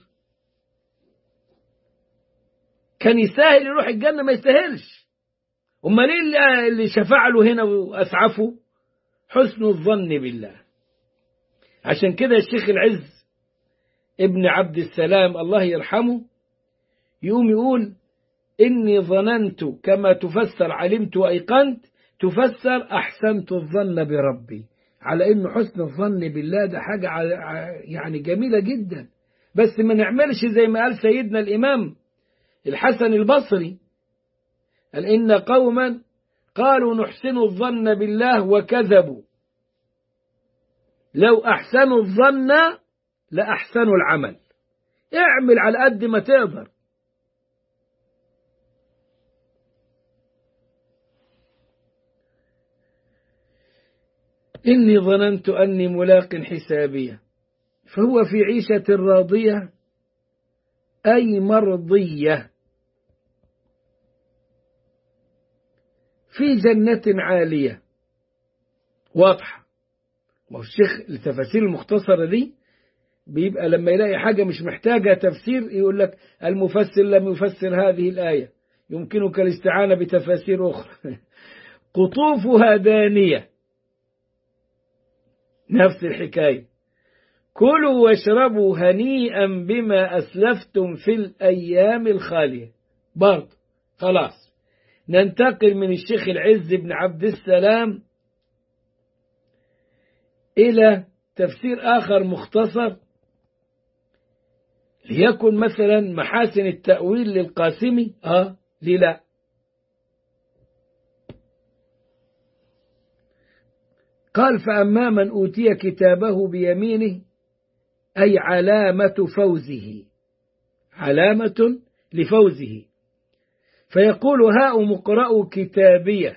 كان يستاهل يروح الجنة ما يستاهلش أمال إيه اللي شفع له هنا وأسعفه حسن الظن بالله عشان كده الشيخ العز ابن عبد السلام الله يرحمه يقوم يقول إني ظننت كما تفسر علمت وأيقنت تفسر أحسنت الظن بربي على إنه حسن الظن بالله ده حاجة يعني جميلة جدا بس ما نعملش زي ما قال سيدنا الإمام الحسن البصري قال إن قوما قالوا نحسن الظن بالله وكذبوا لو أحسنوا الظن لأحسنوا العمل اعمل على قد ما تقدر إني ظننت أني ملاق حسابية فهو في عيشة راضية أي مرضية في جنة عالية واضحة ما هو الشيخ التفاسير المختصرة دي بيبقى لما يلاقي حاجة مش محتاجة تفسير يقول لك المفسر لم يفسر هذه الآية يمكنك الاستعانة بتفاسير أخرى قطوفها دانية نفس الحكاية كلوا واشربوا هنيئا بما أسلفتم في الأيام الخالية برضه خلاص ننتقل من الشيخ العز بن عبد السلام إلى تفسير آخر مختصر ليكن مثلا محاسن التأويل للقاسمي آه ليه لا قال فأما من أوتي كتابه بيمينه أي علامة فوزه علامة لفوزه فيقول هاء مقرأ كتابية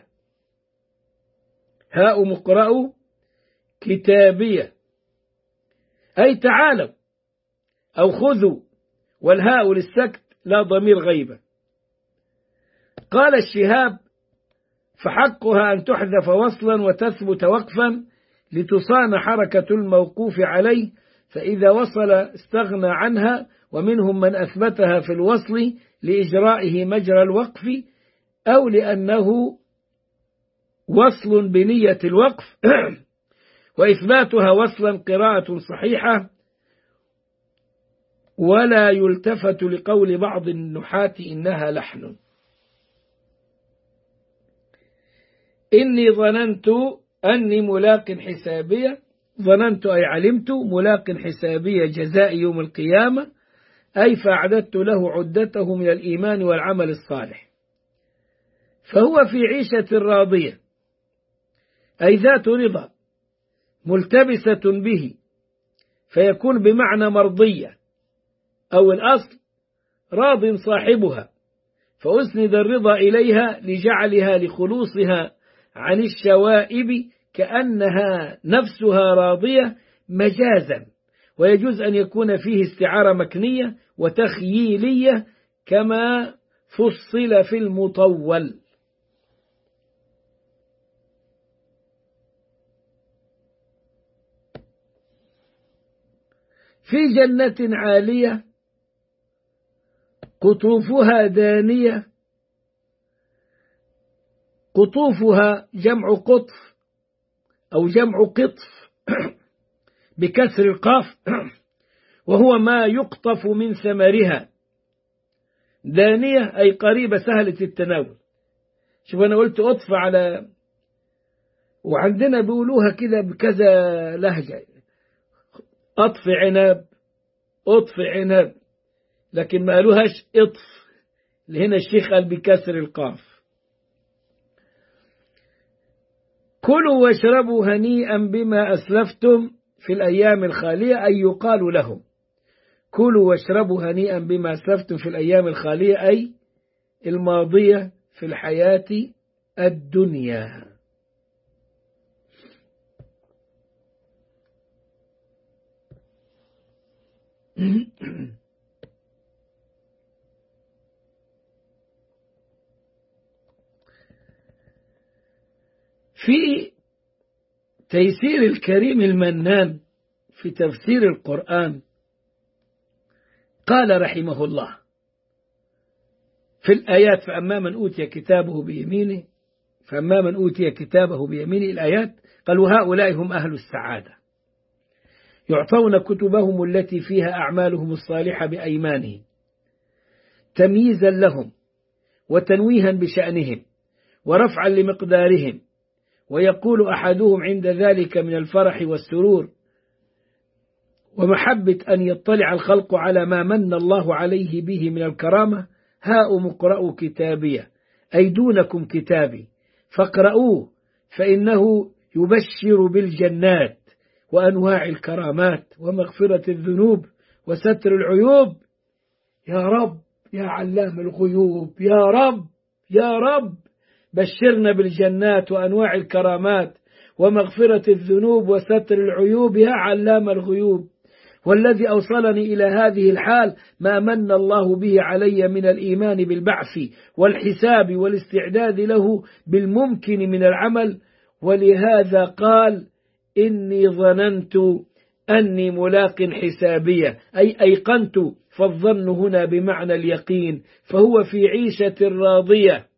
هاء مقرأ كتابية أي تعالوا أو خذوا والهاء للسكت لا ضمير غيبة قال الشهاب فحقها أن تحذف وصلا وتثبت وقفا لتصان حركة الموقوف عليه فإذا وصل استغنى عنها ومنهم من أثبتها في الوصل لإجرائه مجرى الوقف أو لأنه وصل بنية الوقف وإثباتها وصلا قراءة صحيحة ولا يلتفت لقول بعض النحاة إنها لحن إني ظننت أني ملاق حسابية ظننت أي علمت ملاق حسابية جزاء يوم القيامة أي فأعددت له عدته من الإيمان والعمل الصالح فهو في عيشة راضية أي ذات رضا ملتبسة به فيكون بمعنى مرضية أو الأصل راض صاحبها فأسند الرضا إليها لجعلها لخلوصها عن الشوائب كأنها نفسها راضية مجازا ويجوز أن يكون فيه استعارة مكنية وتخييلية كما فصل في المطول في جنة عالية قطوفها دانية قطوفها جمع قطف أو جمع قطف بكسر القاف وهو ما يقطف من ثمرها دانية أي قريبة سهلة التناول شوف أنا قلت أطف على وعندنا بيقولوها كده بكذا لهجة أطف عنب أطف عنب لكن ما قالوهاش اطف هنا الشيخ قال بكسر القاف كلوا واشربوا هنيئا بما أسلفتم في الأيام الخالية أي يقال لهم كلوا واشربوا هنيئا بما أسلفتم في الأيام الخالية أي الماضية في الحياة الدنيا في تيسير الكريم المنان في تفسير القرآن قال رحمه الله في الآيات فأما من أوتي كتابه بيمينه فأما من أوتي كتابه بيمينه الآيات قالوا هؤلاء هم أهل السعادة يعطون كتبهم التي فيها أعمالهم الصالحة بأيمانهم تمييزا لهم وتنويها بشأنهم ورفعا لمقدارهم ويقول أحدهم عند ذلك من الفرح والسرور ومحبة أن يطلع الخلق على ما من الله عليه به من الكرامة هاء مقرأوا كتابية أي دونكم كتابي فاقرؤوه فإنه يبشر بالجنات وأنواع الكرامات ومغفرة الذنوب وستر العيوب يا رب يا علام الغيوب يا رب يا رب بشرنا بالجنات وأنواع الكرامات ومغفرة الذنوب وستر العيوب يا علام الغيوب والذي أوصلني إلى هذه الحال ما من الله به علي من الإيمان بالبعث والحساب والاستعداد له بالممكن من العمل ولهذا قال إني ظننت أني ملاق حسابية أي أيقنت فالظن هنا بمعنى اليقين فهو في عيشة راضية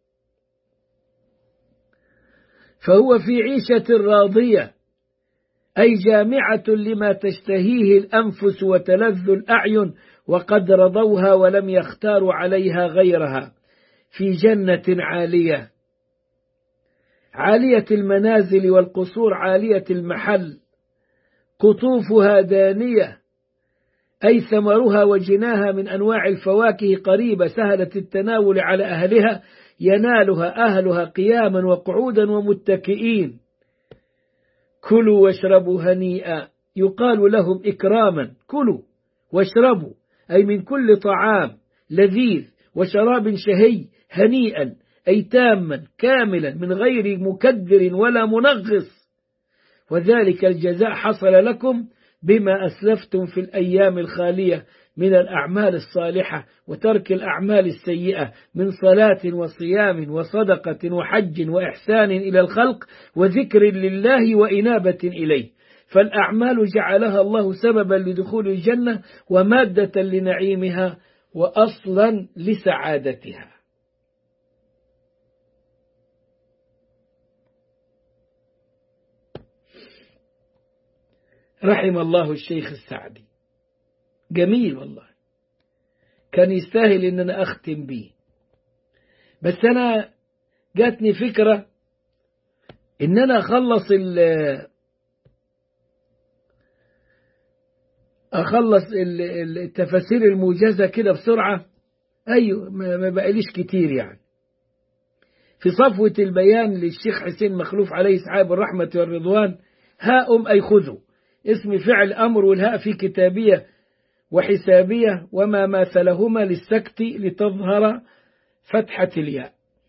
فهو في عيشة راضية أي جامعة لما تشتهيه الأنفس وتلذ الأعين وقد رضوها ولم يختاروا عليها غيرها في جنة عالية عالية المنازل والقصور عالية المحل قطوفها دانية أي ثمرها وجناها من أنواع الفواكه قريبة سهلة التناول على أهلها ينالها أهلها قياما وقعودا ومتكئين كلوا واشربوا هنيئا يقال لهم إكراما كلوا واشربوا أي من كل طعام لذيذ وشراب شهي هنيئا أي تاما كاملا من غير مكدر ولا منغص وذلك الجزاء حصل لكم بما أسلفتم في الأيام الخالية من الأعمال الصالحة وترك الأعمال السيئة من صلاة وصيام وصدقة وحج وإحسان إلى الخلق وذكر لله وإنابة إليه فالأعمال جعلها الله سببا لدخول الجنة ومادة لنعيمها وأصلا لسعادتها رحم الله الشيخ السعدي جميل والله كان يستاهل ان انا اختم بيه بس انا جاتني فكرة ان انا اخلص اخلص التفاسير الموجزة كده بسرعة ايوه ما بقاليش كتير يعني في صفوة البيان للشيخ حسين مخلوف عليه سحاب الرحمة والرضوان هاء أي خذوا اسم فعل أمر والهاء في كتابية وحسابية وما ماثلهما للسكت لتظهر فتحة الياء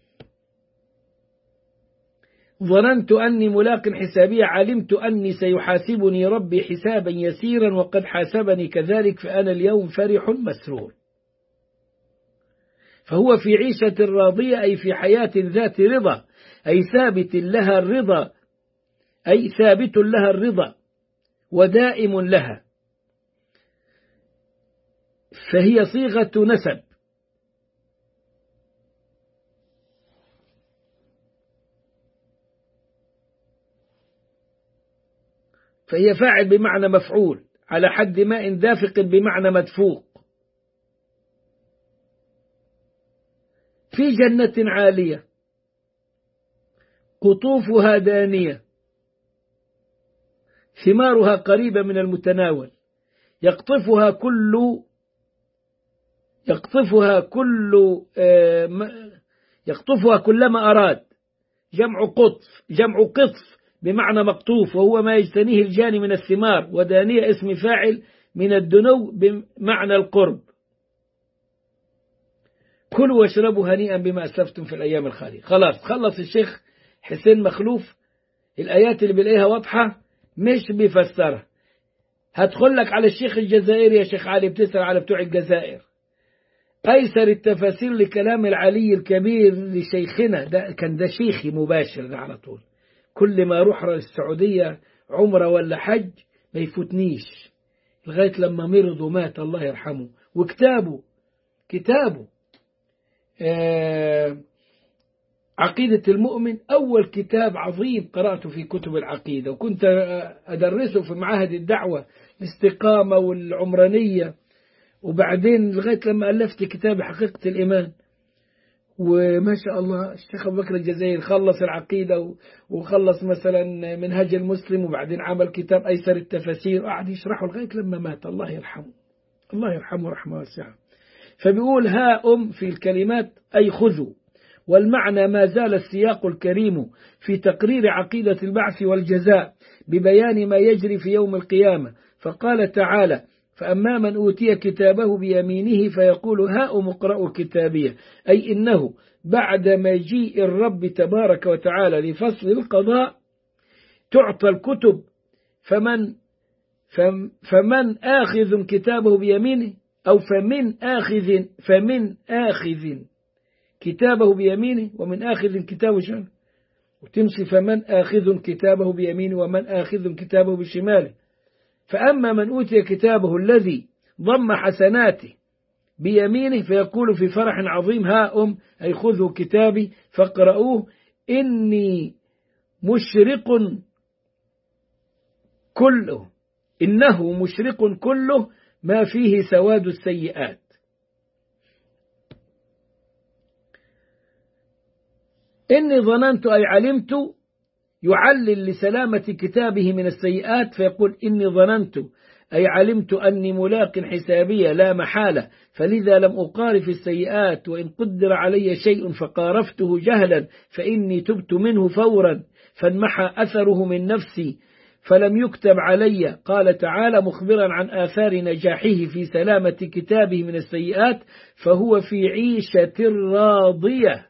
ظننت أني ملاق حسابية علمت أني سيحاسبني ربي حسابا يسيرا وقد حاسبني كذلك فأنا اليوم فرح مسرور فهو في عيشة راضية أي في حياة ذات رضا أي ثابت لها الرضا أي ثابت لها الرضا ودائم لها فهي صيغة نسب فهي فاعل بمعنى مفعول على حد ماء دافق بمعنى مدفوق في جنة عالية قطوفها دانية ثمارها قريبة من المتناول يقطفها كل يقطفها كل يقطفها كلما أراد جمع قطف جمع قطف بمعنى مقطوف وهو ما يجتنيه الجاني من الثمار ودانية اسم فاعل من الدنو بمعنى القرب كلوا واشربوا هنيئا بما أسلفتم في الأيام الخالية خلاص خلص الشيخ حسين مخلوف الآيات اللي بلاقيها واضحة مش بيفسرها هدخل لك على الشيخ الجزائري يا شيخ علي بتسأل على بتوع الجزائر أيسر التفاسير لكلام العلي الكبير لشيخنا ده كان ده شيخي مباشر ده على طول كل ما أروح السعودية عمرة ولا حج ما يفوتنيش لغاية لما مرض ومات الله يرحمه وكتابه كتابه آه عقيدة المؤمن أول كتاب عظيم قرأته في كتب العقيدة وكنت أدرسه في معاهد الدعوة الاستقامة والعمرانية وبعدين لغاية لما ألفت كتاب حقيقة الإيمان وما شاء الله الشيخ أبو بكر الجزائري خلص العقيدة وخلص مثلا منهج المسلم وبعدين عمل كتاب أيسر التفاسير وقعد يشرحه لغاية لما مات الله يرحمه الله يرحمه رحمة واسعة فبيقول ها أم في الكلمات أي خذوا والمعنى ما زال السياق الكريم في تقرير عقيدة البعث والجزاء ببيان ما يجري في يوم القيامة فقال تعالى فأما من أوتي كتابه بيمينه فيقول هاؤم اقرأوا كتابيه أي إنه بعد مجيء الرب تبارك وتعالى لفصل القضاء تعطى الكتب فمن فمن آخذ كتابه بيمينه أو فمن آخذ فمن آخذ كتابه بيمينه ومن آخذ كتابه شماله وتمشي فمن آخذ كتابه بيمينه ومن آخذ كتابه بشماله فأما من أوتي كتابه الذي ضم حسناته بيمينه فيقول في فرح عظيم ها أم أي خذوا كتابي فاقرؤوه إني مشرق كله إنه مشرق كله ما فيه سواد السيئات إني ظننت أي علمت يعلل لسلامة كتابه من السيئات فيقول إني ظننت أي علمت أني ملاق حسابية لا محالة فلذا لم أقارف السيئات وإن قدر علي شيء فقارفته جهلا فإني تبت منه فورا فانمحى أثره من نفسي فلم يكتب علي قال تعالى مخبرا عن آثار نجاحه في سلامة كتابه من السيئات فهو في عيشة راضية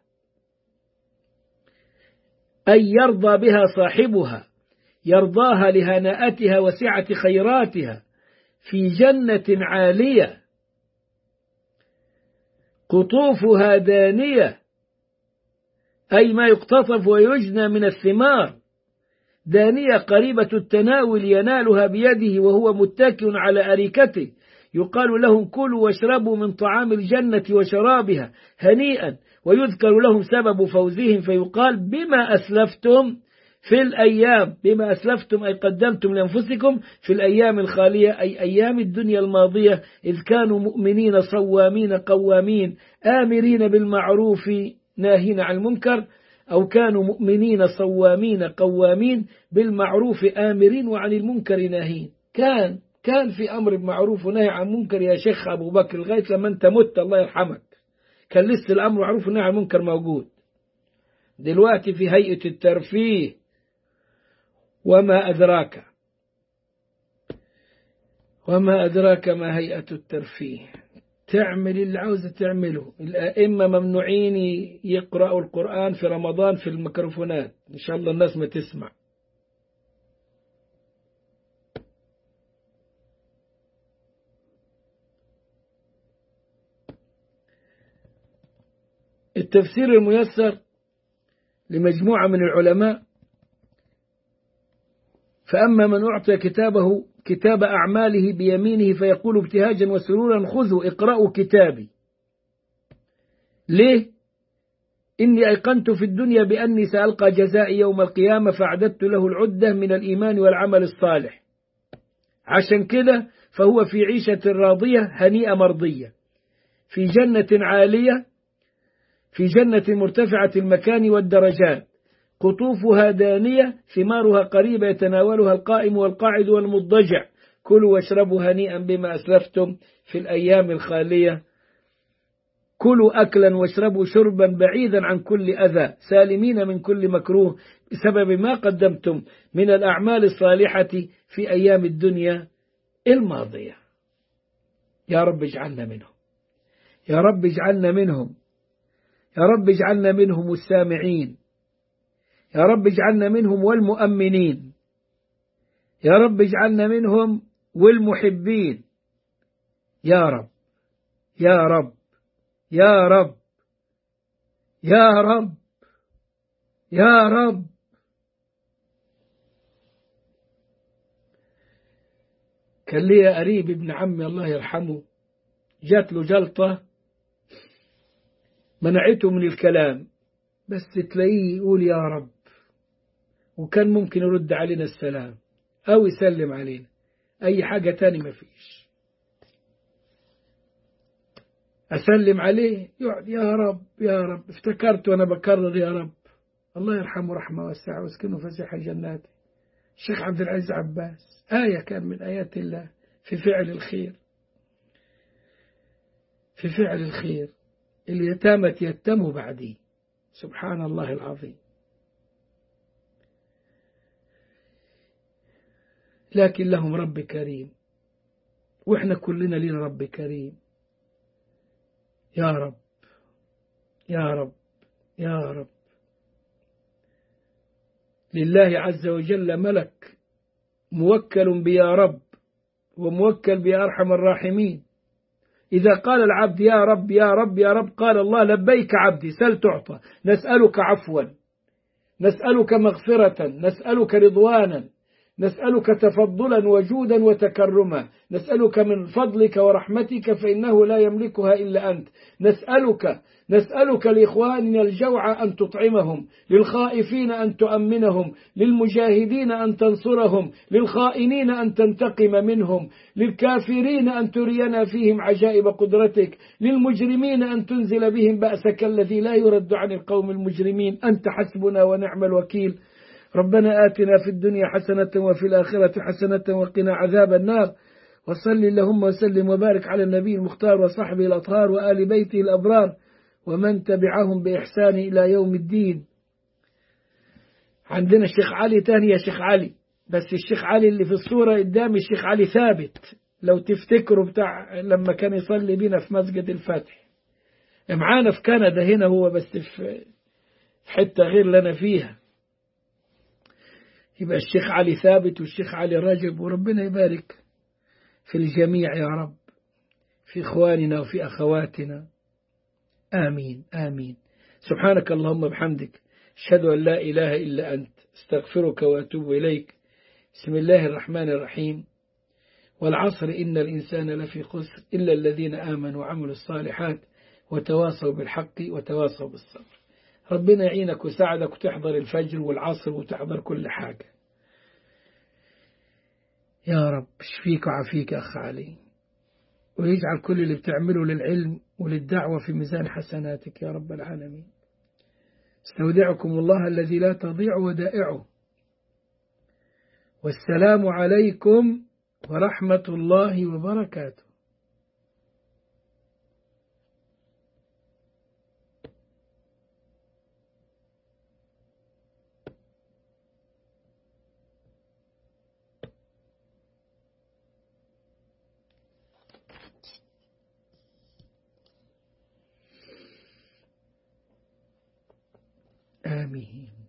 أي يرضى بها صاحبها يرضاها لهناءتها وسعة خيراتها في جنة عالية قطوفها دانية أي ما يقتطف ويجنى من الثمار دانية قريبة التناول ينالها بيده وهو متكئ على أريكته يقال لهم كلوا واشربوا من طعام الجنة وشرابها هنيئا ويذكر لهم سبب فوزهم فيقال بما أسلفتم في الأيام بما أسلفتم أي قدمتم لأنفسكم في الأيام الخالية أي أيام الدنيا الماضية إذ كانوا مؤمنين صوامين قوامين آمرين بالمعروف ناهين عن المنكر أو كانوا مؤمنين صوامين قوامين بالمعروف آمرين وعن المنكر ناهين كان كان في أمر بمعروف ونهي عن منكر يا شيخ أبو بكر لغاية لما أنت مت الله يرحمك كان لسه الأمر معروف والنهي عن المنكر موجود دلوقتي في هيئة الترفيه وما أدراك وما أدراك ما هيئة الترفيه تعمل اللي عاوزة تعمله الأئمة ممنوعين يقرأوا القرآن في رمضان في الميكروفونات إن شاء الله الناس ما تسمع التفسير الميسر لمجموعة من العلماء فأما من أعطي كتابه كتاب أعماله بيمينه فيقول ابتهاجا وسرورا خذوا اقرأوا كتابي ليه؟ إني أيقنت في الدنيا بأني سألقى جزائي يوم القيامة فأعددت له العدة من الإيمان والعمل الصالح عشان كده فهو في عيشة راضية هنيئة مرضية في جنة عالية في جنة مرتفعة المكان والدرجات قطوفها دانية ثمارها قريبة يتناولها القائم والقاعد والمضجع كلوا واشربوا هنيئا بما أسلفتم في الأيام الخالية كلوا أكلا واشربوا شربا بعيدا عن كل أذى سالمين من كل مكروه بسبب ما قدمتم من الأعمال الصالحة في أيام الدنيا الماضية يا رب اجعلنا منهم يا رب اجعلنا منهم يا رب اجعلنا منهم السامعين يا رب اجعلنا منهم والمؤمنين يا رب اجعلنا منهم والمحبين يا رب يا رب يا رب يا رب يا رب كان لي قريب ابن عمي الله يرحمه جات له جلطة منعته من الكلام بس تلاقيه يقول يا رب وكان ممكن يرد علينا السلام أو يسلم علينا أي حاجة تاني ما فيش أسلم عليه يقعد يا رب يا رب افتكرت وأنا بكرر يا رب الله يرحمه رحمة واسعة واسكنه فسيح الجنات الشيخ عبد العزيز عباس آية كان من آيات الله في فعل الخير في فعل الخير اليتامى يتموا بعدي سبحان الله العظيم لكن لهم رب كريم واحنا كلنا لنا رب كريم يا رب يا رب يا رب لله عز وجل ملك موكل بيا رب وموكل بيا أرحم الراحمين إذا قال العبد يا رب يا رب يا رب قال الله لبيك عبدي سل تعطى نسألك عفوا نسألك مغفرة نسألك رضوانا نسألك تفضلا وجودا وتكرما نسألك من فضلك ورحمتك فإنه لا يملكها إلا أنت نسألك نسألك لإخواننا الجوع أن تطعمهم للخائفين أن تؤمنهم للمجاهدين أن تنصرهم للخائنين أن تنتقم منهم للكافرين أن ترينا فيهم عجائب قدرتك للمجرمين أن تنزل بهم بأسك الذي لا يرد عن القوم المجرمين أنت حسبنا ونعم الوكيل ربنا آتنا في الدنيا حسنة وفي الآخرة حسنة وقنا عذاب النار وصل اللهم وسلم وبارك على النبي المختار وصحبه الأطهار وآل بيته الأبرار ومن تبعهم بإحسان إلى يوم الدين عندنا الشيخ علي تاني يا شيخ علي بس الشيخ علي اللي في الصورة قدامي الشيخ علي ثابت لو تفتكروا بتاع لما كان يصلي بينا في مسجد الفتح معانا في كندا هنا هو بس في حتة غير اللي أنا فيها يبقى الشيخ علي ثابت والشيخ علي رجب وربنا يبارك في الجميع يا رب في إخواننا وفي أخواتنا آمين آمين سبحانك اللهم بحمدك أشهد أن لا إله إلا أنت استغفرك وأتوب إليك بسم الله الرحمن الرحيم والعصر إن الإنسان لفي خسر إلا الذين آمنوا وعملوا الصالحات وتواصوا بالحق وتواصوا بالصبر ربنا يعينك ويساعدك وتحضر الفجر والعصر وتحضر كل حاجة يا رب اشفيك وعافيك أخ علي ويجعل كل اللي بتعمله للعلم وللدعوة في ميزان حسناتك يا رب العالمين استودعكم الله الذي لا تضيع ودائعه والسلام عليكم ورحمة الله وبركاته آمين